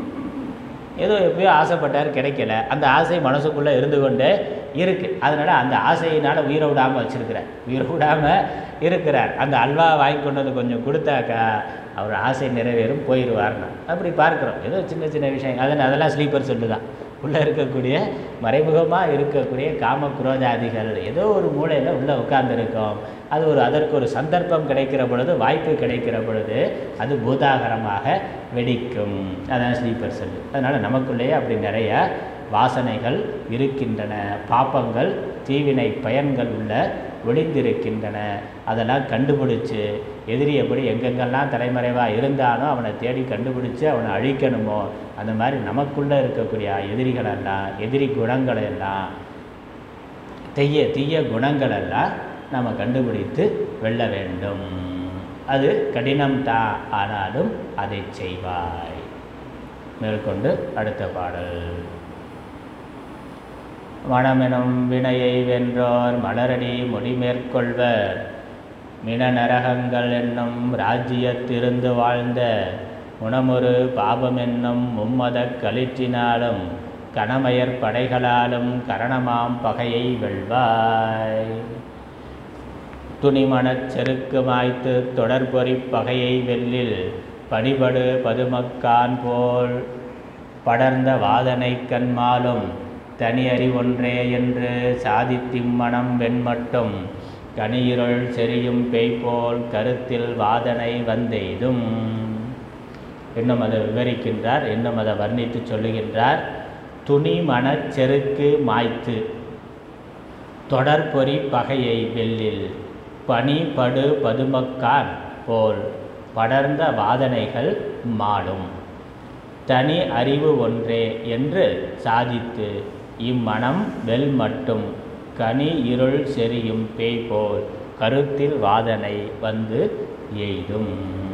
ஏதோ எப்பயோ ஆசைப்பட்டார் கிடைக்கல அந்த ஆசை மனசுக்குள்ளே இருந்து கொண்டே இருக்குது அதனால் அந்த ஆசையினால் உயிரை விடாமல் வச்சிருக்கிறார் உயிரை விடாமல் இருக்கிறார் அந்த அல்வா வாங்கி கொண்டு வந்து கொஞ்சம் கொடுத்தாக்கா அவர் ஆசை நிறைவேறும் போயிடுவார்னா அப்படி பார்க்குறோம் ஏதோ சின்ன சின்ன விஷயம் அதனால் அதெல்லாம் ஸ்லீப்பர் சொல்லு தான் உள்ளே இருக்கக்கூடிய மறைமுகமாக இருக்கக்கூடிய காம குரோதாதிகள் ஏதோ ஒரு மூலையில் உள்ளே உட்கார்ந்துருக்கோம் அது ஒரு அதற்கு ஒரு சந்தர்ப்பம் கிடைக்கிற பொழுது வாய்ப்பு கிடைக்கிற பொழுது அது பூதாகரமாக வெடிக்கும் அதான் ஸ்லீப்பர் செல் அதனால் நமக்குள்ளேயே அப்படி நிறைய வாசனைகள் இருக்கின்றன பாப்பங்கள் தீவினை பயன்கள் உள்ள ஒளிந்திருக்கின்றன அதெல்லாம் கண்டுபிடிச்சு எதிரி எப்படி எங்கெங்கெல்லாம் தலைமறைவாக இருந்தானோ அவனை தேடி கண்டுபிடிச்சு அவனை அழிக்கணுமோ அந்த மாதிரி நமக்குள்ளே இருக்கக்கூடிய எதிரிகளெல்லாம் எதிரி குணங்களெல்லாம் தீய தீய குணங்களெல்லாம் நம்ம கண்டுபிடித்து வெல்ல வேண்டும் அது கடினம் தான் ஆனாலும் அதை செய்வாய் மேற்கொண்டு அடுத்த பாடல் மனமெனும் வினையை வென்றோர் மலரடி மொழி மேற்கொள்வர் மின நரகங்கள் என்னும் ராஜ்யத்திருந்து வாழ்ந்த குணமொரு பாபம் என்னும் மும்மதக் களிற்றினாலும் கணமயர் படைகளாலும் கரணமாம் பகையை வெல்வாய் துணிமணச் செருக்கு மாய்த்து தொடர்பொறி பகையை வெல்லில் பணிபடு பதுமக்கான் போல் படர்ந்த வாதனை கண்மாலும் தனி அறிவொன்றே என்று சாதித்திம்மனம் வெண்மட்டும் கனியிருள் செரியும் பேய்போல் கருத்தில் வாதனை வந்தெய்தும் இன்னும் அதை விவரிக்கின்றார் இன்னும் அதை வர்ணித்து சொல்லுகின்றார் துணி மனச் செருக்கு மாய்த்து தொடர்பொறி பகையை வெல்லில் பனி படு பதுமக்கான் போல் படர்ந்த வாதனைகள் மாடும் தனி அறிவு ஒன்றே என்று சாதித்து இம்மனம் வெல் மட்டும் கனி இருள் செறியும் பேய் போல் கருத்தில் வாதனை வந்து எய்தும்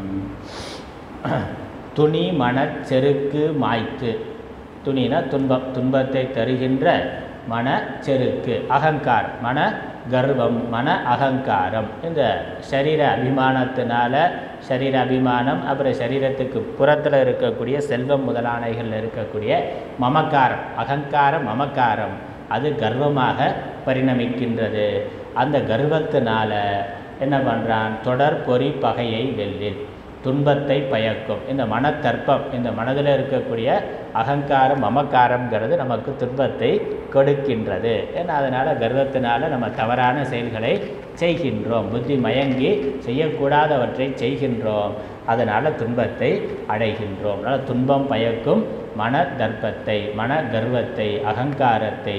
துணி மனச் செருக்கு மாய்த்து துணினா துன்பம் துன்பத்தை தருகின்ற மன செருக்கு அகங்கார் மன கர்வம் மன அகங்காரம் இந்த சரீர அபிமானத்தினால சரீர அபிமானம் அப்புறம் சரீரத்துக்கு புறத்தில் இருக்கக்கூடிய செல்வம் முதலானைகளில் இருக்கக்கூடிய மமக்காரம் அகங்காரம் மமக்காரம் அது கர்வமாக பரிணமிக்கின்றது அந்த கர்வத்தினால என்ன பண்ணுறான் தொடர் பொறி பகையை வெல்லில் துன்பத்தை பயக்கும் இந்த மனத்தர்ப்பம் இந்த மனதில் இருக்கக்கூடிய அகங்காரம் மமக்காரம்ங்கிறது நமக்கு துன்பத்தை கொடுக்கின்றது ஏன்னா அதனால் கர்வத்தினால நம்ம தவறான செயல்களை செய்கின்றோம் புத்தி மயங்கி செய்யக்கூடாதவற்றை செய்கின்றோம் அதனால் துன்பத்தை அடைகின்றோம் அதனால் துன்பம் பயக்கும் மன தர்ப்பத்தை மன கர்வத்தை அகங்காரத்தை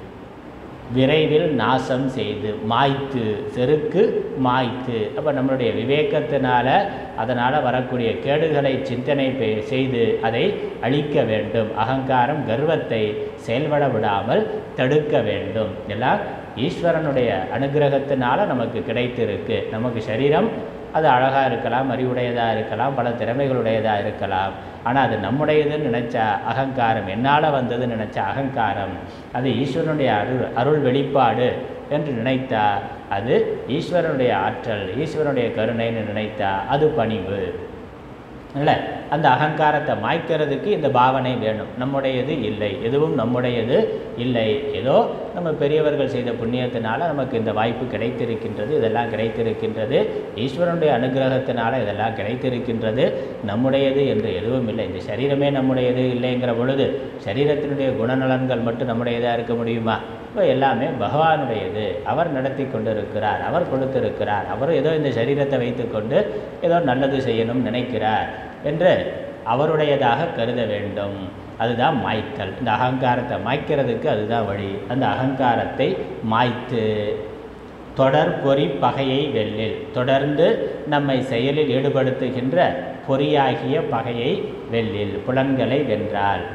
விரைவில் நாசம் செய்து மாய்த்து செருக்கு மாய்த்து அப்போ நம்மளுடைய விவேகத்தினால அதனால் வரக்கூடிய கேடுகளை சிந்தனை பெ- செய்து அதை அழிக்க வேண்டும் அகங்காரம் கர்வத்தை செயல்பட விடாமல் தடுக்க வேண்டும் எல்லாம் ஈஸ்வரனுடைய அனுகிரகத்தினால நமக்கு கிடைத்திருக்கு நமக்கு சரீரம் அது அழகாக இருக்கலாம் அறிவுடையதாக இருக்கலாம் பல திறமைகளுடையதாக இருக்கலாம் ஆனால் அது நம்முடையதுன்னு நினச்சா அகங்காரம் என்னால் வந்ததுன்னு நினச்ச அகங்காரம் அது ஈஸ்வரனுடைய அருள் அருள் வெளிப்பாடு என்று நினைத்தா அது ஈஸ்வரனுடைய ஆற்றல் ஈஸ்வரனுடைய கருணைன்னு நினைத்தா அது பணிவு இல்லை அந்த அகங்காரத்தை மாய்க்கிறதுக்கு இந்த பாவனை வேணும் நம்முடையது இல்லை எதுவும் நம்முடையது இல்லை ஏதோ நம்ம பெரியவர்கள் செய்த புண்ணியத்தினால நமக்கு இந்த வாய்ப்பு கிடைத்திருக்கின்றது இதெல்லாம் கிடைத்திருக்கின்றது ஈஸ்வரனுடைய அனுகிரகத்தினால இதெல்லாம் கிடைத்திருக்கின்றது நம்முடையது என்று எதுவும் இல்லை இந்த சரீரமே நம்முடையது இல்லைங்கிற பொழுது சரீரத்தினுடைய குணநலன்கள் மட்டும் நம்முடையதாக இருக்க முடியுமா இப்போ எல்லாமே பகவானுடையது அவர் நடத்தி கொண்டிருக்கிறார் அவர் கொடுத்திருக்கிறார் அவர் ஏதோ இந்த சரீரத்தை வைத்துக்கொண்டு ஏதோ நல்லது செய்யணும் நினைக்கிறார் என்று அவருடையதாக கருத வேண்டும் அதுதான் மாய்த்தல் இந்த அகங்காரத்தை மாய்க்கிறதுக்கு அதுதான் வழி அந்த அகங்காரத்தை மாய்த்து தொடர் பொறி பகையை வெல்லில் தொடர்ந்து நம்மை செயலில் ஈடுபடுத்துகின்ற பொறியாகிய பகையை வெல்லில் புலன்களை வென்றால்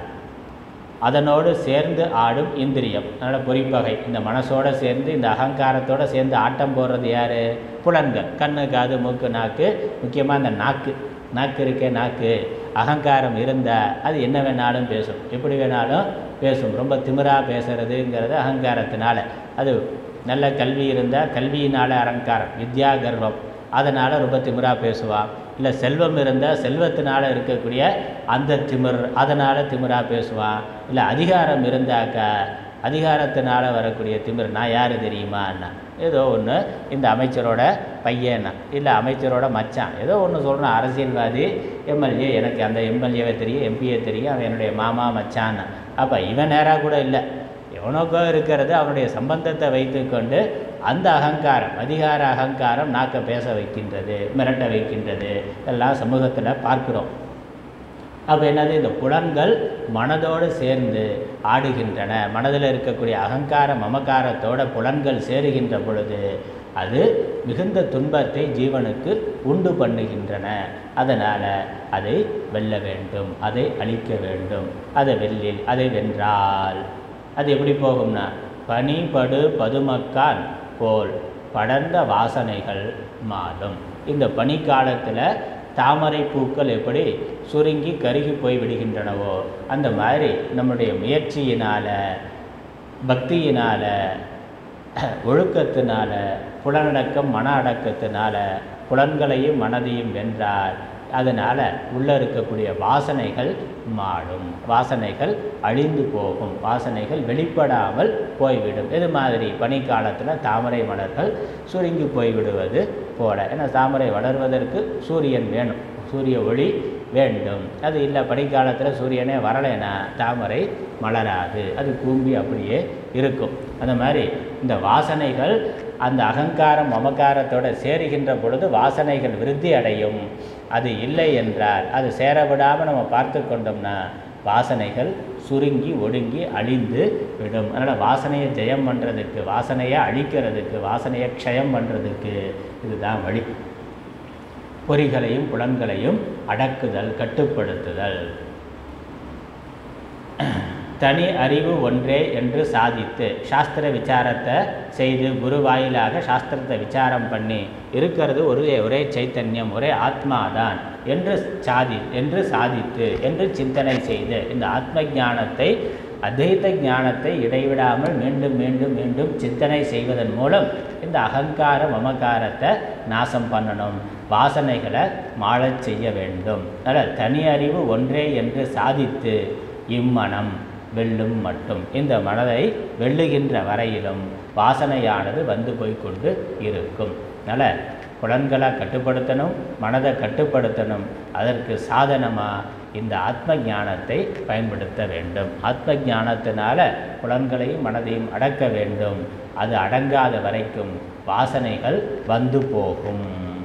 அதனோடு சேர்ந்து ஆடும் இந்திரியம் அதனால் பொறிப்பகை இந்த மனசோட சேர்ந்து இந்த அகங்காரத்தோட சேர்ந்து ஆட்டம் போடுறது யார் புலன்கள் கண்ணு காது மூக்கு நாக்கு முக்கியமாக இந்த நாக்கு நாக்கு இருக்கே நாக்கு அகங்காரம் இருந்தால் அது என்ன வேணாலும் பேசும் எப்படி வேணாலும் பேசும் ரொம்ப திமிராக பேசுறதுங்கிறது அகங்காரத்தினால அது நல்ல கல்வி இருந்தால் கல்வியினால அகங்காரம் வித்யா கர்வம் அதனால் ரொம்ப திமிரா பேசுவான் இல்லை செல்வம் இருந்தால் செல்வத்தினால இருக்கக்கூடிய அந்த திமிர் அதனால் திமிரா பேசுவான் இல்லை அதிகாரம் இருந்தாக்கா அதிகாரத்தினால வரக்கூடிய திமிர் நான் யார் தெரியுமான்னா ஏதோ ஒன்று இந்த அமைச்சரோட பையனா இல்லை அமைச்சரோட மச்சான் ஏதோ ஒன்று சொல்கிறான் அரசியல்வாதி எம்எல்ஏ எனக்கு அந்த எம்எல்ஏவை தெரியும் எம்பியை தெரியும் அவன் என்னுடைய மாமா மச்சான்னு அப்போ இவன் நேராக கூட இல்லை எவனுக்கோ இருக்கிறது அவனுடைய சம்பந்தத்தை வைத்துக்கொண்டு அந்த அகங்காரம் அதிகார அகங்காரம் நாக்க பேச வைக்கின்றது மிரட்ட வைக்கின்றது எல்லாம் சமூகத்தில் பார்க்கிறோம் அப்போ என்னது இந்த புலன்கள் மனதோடு சேர்ந்து ஆடுகின்றன மனதில் இருக்கக்கூடிய அகங்கார மமகாரத்தோட புலன்கள் சேருகின்ற பொழுது அது மிகுந்த துன்பத்தை ஜீவனுக்கு உண்டு பண்ணுகின்றன அதனால் அதை வெல்ல வேண்டும் அதை அழிக்க வேண்டும் அதை வெல்லில் அதை வென்றால் அது எப்படி போகும்னா பனி படு பதுமக்கான் போல் படர்ந்த வாசனைகள் மாறும் இந்த பனிக்காலத்தில் தாமரை பூக்கள் எப்படி சுருங்கி கருகி போய் விடுகின்றனவோ அந்த மாதிரி நம்முடைய முயற்சியினால் பக்தியினால் ஒழுக்கத்தினால புலனடக்கம் மன அடக்கத்தினால புலன்களையும் மனதையும் வென்றால் அதனால் உள்ளே இருக்கக்கூடிய வாசனைகள் மாடும் வாசனைகள் அழிந்து போகும் வாசனைகள் வெளிப்படாமல் போய்விடும் இது மாதிரி பனிக்காலத்தில் தாமரை மலர்கள் சுருங்கி போய்விடுவது போல ஏன்னா தாமரை வளர்வதற்கு சூரியன் வேணும் சூரிய ஒளி வேண்டும் அது இல்லை பனிக்காலத்தில் சூரியனே வரலைன்னா தாமரை மலராது அது கூம்பி அப்படியே இருக்கும் அந்த மாதிரி இந்த வாசனைகள் அந்த அகங்காரம் மமகாரத்தோட சேருகின்ற பொழுது வாசனைகள் விருத்தி அடையும் அது இல்லை என்றால் அது சேர விடாமல் நம்ம பார்த்து கொண்டோம்னா வாசனைகள் சுருங்கி ஒடுங்கி அழிந்து விடும் அதனால் வாசனையை ஜெயம் பண்ணுறதுக்கு வாசனையை அழிக்கிறதுக்கு வாசனையை க்ஷயம் பண்ணுறதுக்கு இதுதான் வழி பொறிகளையும் புலன்களையும் அடக்குதல் கட்டுப்படுத்துதல் தனி அறிவு ஒன்றே என்று சாதித்து சாஸ்திர விசாரத்தை செய்து குரு வாயிலாக சாஸ்திரத்தை விசாரம் பண்ணி இருக்கிறது ஒரே ஒரே சைத்தன்யம் ஒரே ஆத்மாதான் என்று சாதி என்று சாதித்து என்று சிந்தனை செய்து இந்த ஆத்ம ஞானத்தை அத்வைத ஞானத்தை இடைவிடாமல் மீண்டும் மீண்டும் மீண்டும் சிந்தனை செய்வதன் மூலம் இந்த அகங்கார மமகாரத்தை நாசம் பண்ணணும் வாசனைகளை மாளச் செய்ய வேண்டும் அதனால் தனி அறிவு ஒன்றே என்று சாதித்து இம்மனம் வெல்லும் மட்டும் இந்த மனதை வெல்லுகின்ற வரையிலும் வாசனையானது வந்து போய்க்கொண்டு இருக்கும் அதனால் புலன்களை கட்டுப்படுத்தணும் மனதை கட்டுப்படுத்தணும் அதற்கு சாதனமாக இந்த ஆத்ம ஞானத்தை பயன்படுத்த வேண்டும் ஆத்ம ஞானத்தினால புலன்களையும் மனதையும் அடக்க வேண்டும் அது அடங்காத வரைக்கும் வாசனைகள் வந்து போகும்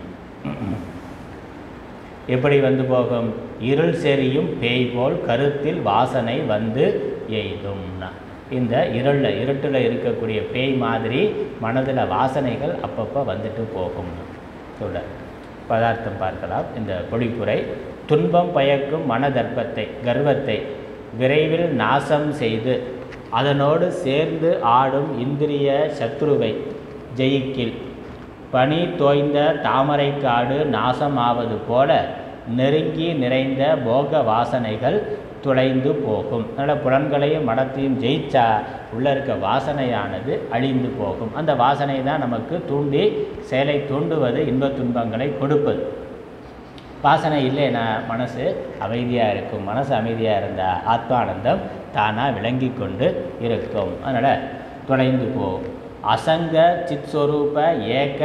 எப்படி வந்து போகும் இருள் செறியும் பேய் போல் கருத்தில் வாசனை வந்து எய்தும்னா இந்த இருளில் இருட்டில் இருக்கக்கூடிய பேய் மாதிரி மனதில் வாசனைகள் அப்பப்போ வந்துட்டு போகும்னு சொல்ல பதார்த்தம் பார்க்கலாம் இந்த பொழிப்புரை துன்பம் பயக்கும் மனதர்ப்பத்தை கர்வத்தை விரைவில் நாசம் செய்து அதனோடு சேர்ந்து ஆடும் இந்திரிய சத்ருவை ஜெயிக்கில் பனி தோய்ந்த தாமரைக்காடு நாசமாவது போல நெருங்கி நிறைந்த போக வாசனைகள் துளைந்து போகும் அதனால் புலன்களையும் மனத்தையும் ஜெயிச்சா உள்ளே இருக்க வாசனையானது அழிந்து போகும் அந்த வாசனை தான் நமக்கு தூண்டி செயலை தூண்டுவது இன்பத் துன்பங்களை கொடுப்பது வாசனை இல்லைன்னா மனசு அமைதியாக இருக்கும் மனசு அமைதியாக இருந்தால் ஆத்மானந்தம் தானாக விளங்கி கொண்டு இருக்கும் அதனால் தொலைந்து போ அசங்க சித்ஸ்வரூப ஏக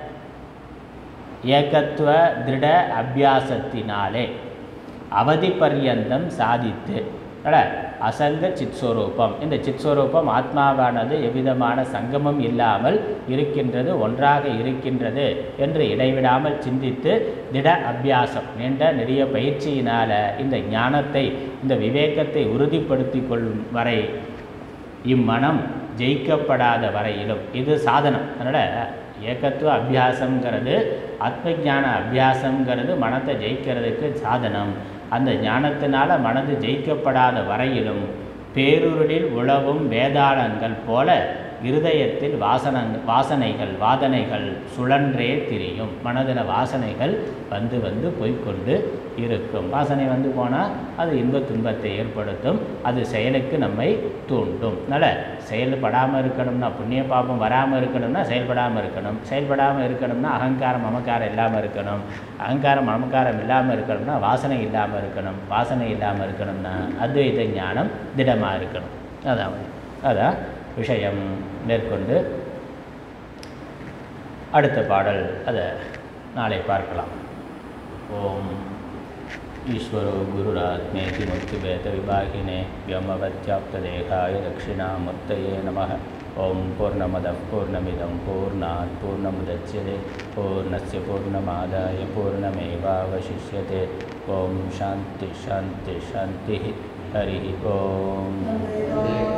ஏகத்துவ திருட அபியாசத்தினாலே அவதி பர்யந்தம் சாதித்து அதனால் அசங்க சித்ஸ்வரூபம் இந்த சித்ஸ்வரூபம் ஆத்மாவானது எவ்விதமான சங்கமம் இல்லாமல் இருக்கின்றது ஒன்றாக இருக்கின்றது என்று இடைவிடாமல் சிந்தித்து திட அபியாசம் நீண்ட நெறிய பயிற்சியினால் இந்த ஞானத்தை இந்த விவேகத்தை உறுதிப்படுத்தி கொள்ளும் வரை இம்மனம் ஜெயிக்கப்படாத வரையிலும் இது சாதனம் அதனால் ஏகத்துவ அபியாசங்கிறது ஆத்ம ஞான அபியாசங்கிறது மனத்தை ஜெயிக்கிறதுக்கு சாதனம் அந்த ஞானத்தினால மனது ஜெயிக்கப்படாத வரையிலும் பேருருளில் உழவும் வேதாளங்கள் போல இருதயத்தில் வாசன வாசனைகள் வாதனைகள் சுழன்றே திரியும் மனதில் வாசனைகள் வந்து வந்து போய்க்கொண்டு இருக்கும் வாசனை வந்து போனால் அது இன்ப துன்பத்தை ஏற்படுத்தும் அது செயலுக்கு நம்மை தூண்டும் அதனால் செயல்படாமல் இருக்கணும்னா புண்ணிய பாபம் வராமல் இருக்கணும்னா செயல்படாமல் இருக்கணும் செயல்படாமல் இருக்கணும்னா அகங்காரம் மமக்காரம் இல்லாமல் இருக்கணும் அகங்காரம் மமக்காரம் இல்லாமல் இருக்கணும்னா வாசனை இல்லாமல் இருக்கணும் வாசனை இல்லாமல் இருக்கணும்னா அத்வைத ஞானம் திடமாக இருக்கணும் அதான் வழி. அதான் விஷயம் மேற்கொண்டு அடுத்த பாடல் அதை நாளை பார்க்கலாம் ஓம் ईश्वरो गुरुरात्मेति मुक्तिभेदविभागिने व्योमवत्याप्तदेहाय दक्षिणामूर्तये नमः ॐ पूर्णमदः पूर्णमिदं पूर्णात् पूर्णमुदच्यते पूर्णस्य पूर्णमादाय पूर्णमेवावशिष्यते ॐ शान्ति शान्ति शान्तिः हरिः ॐ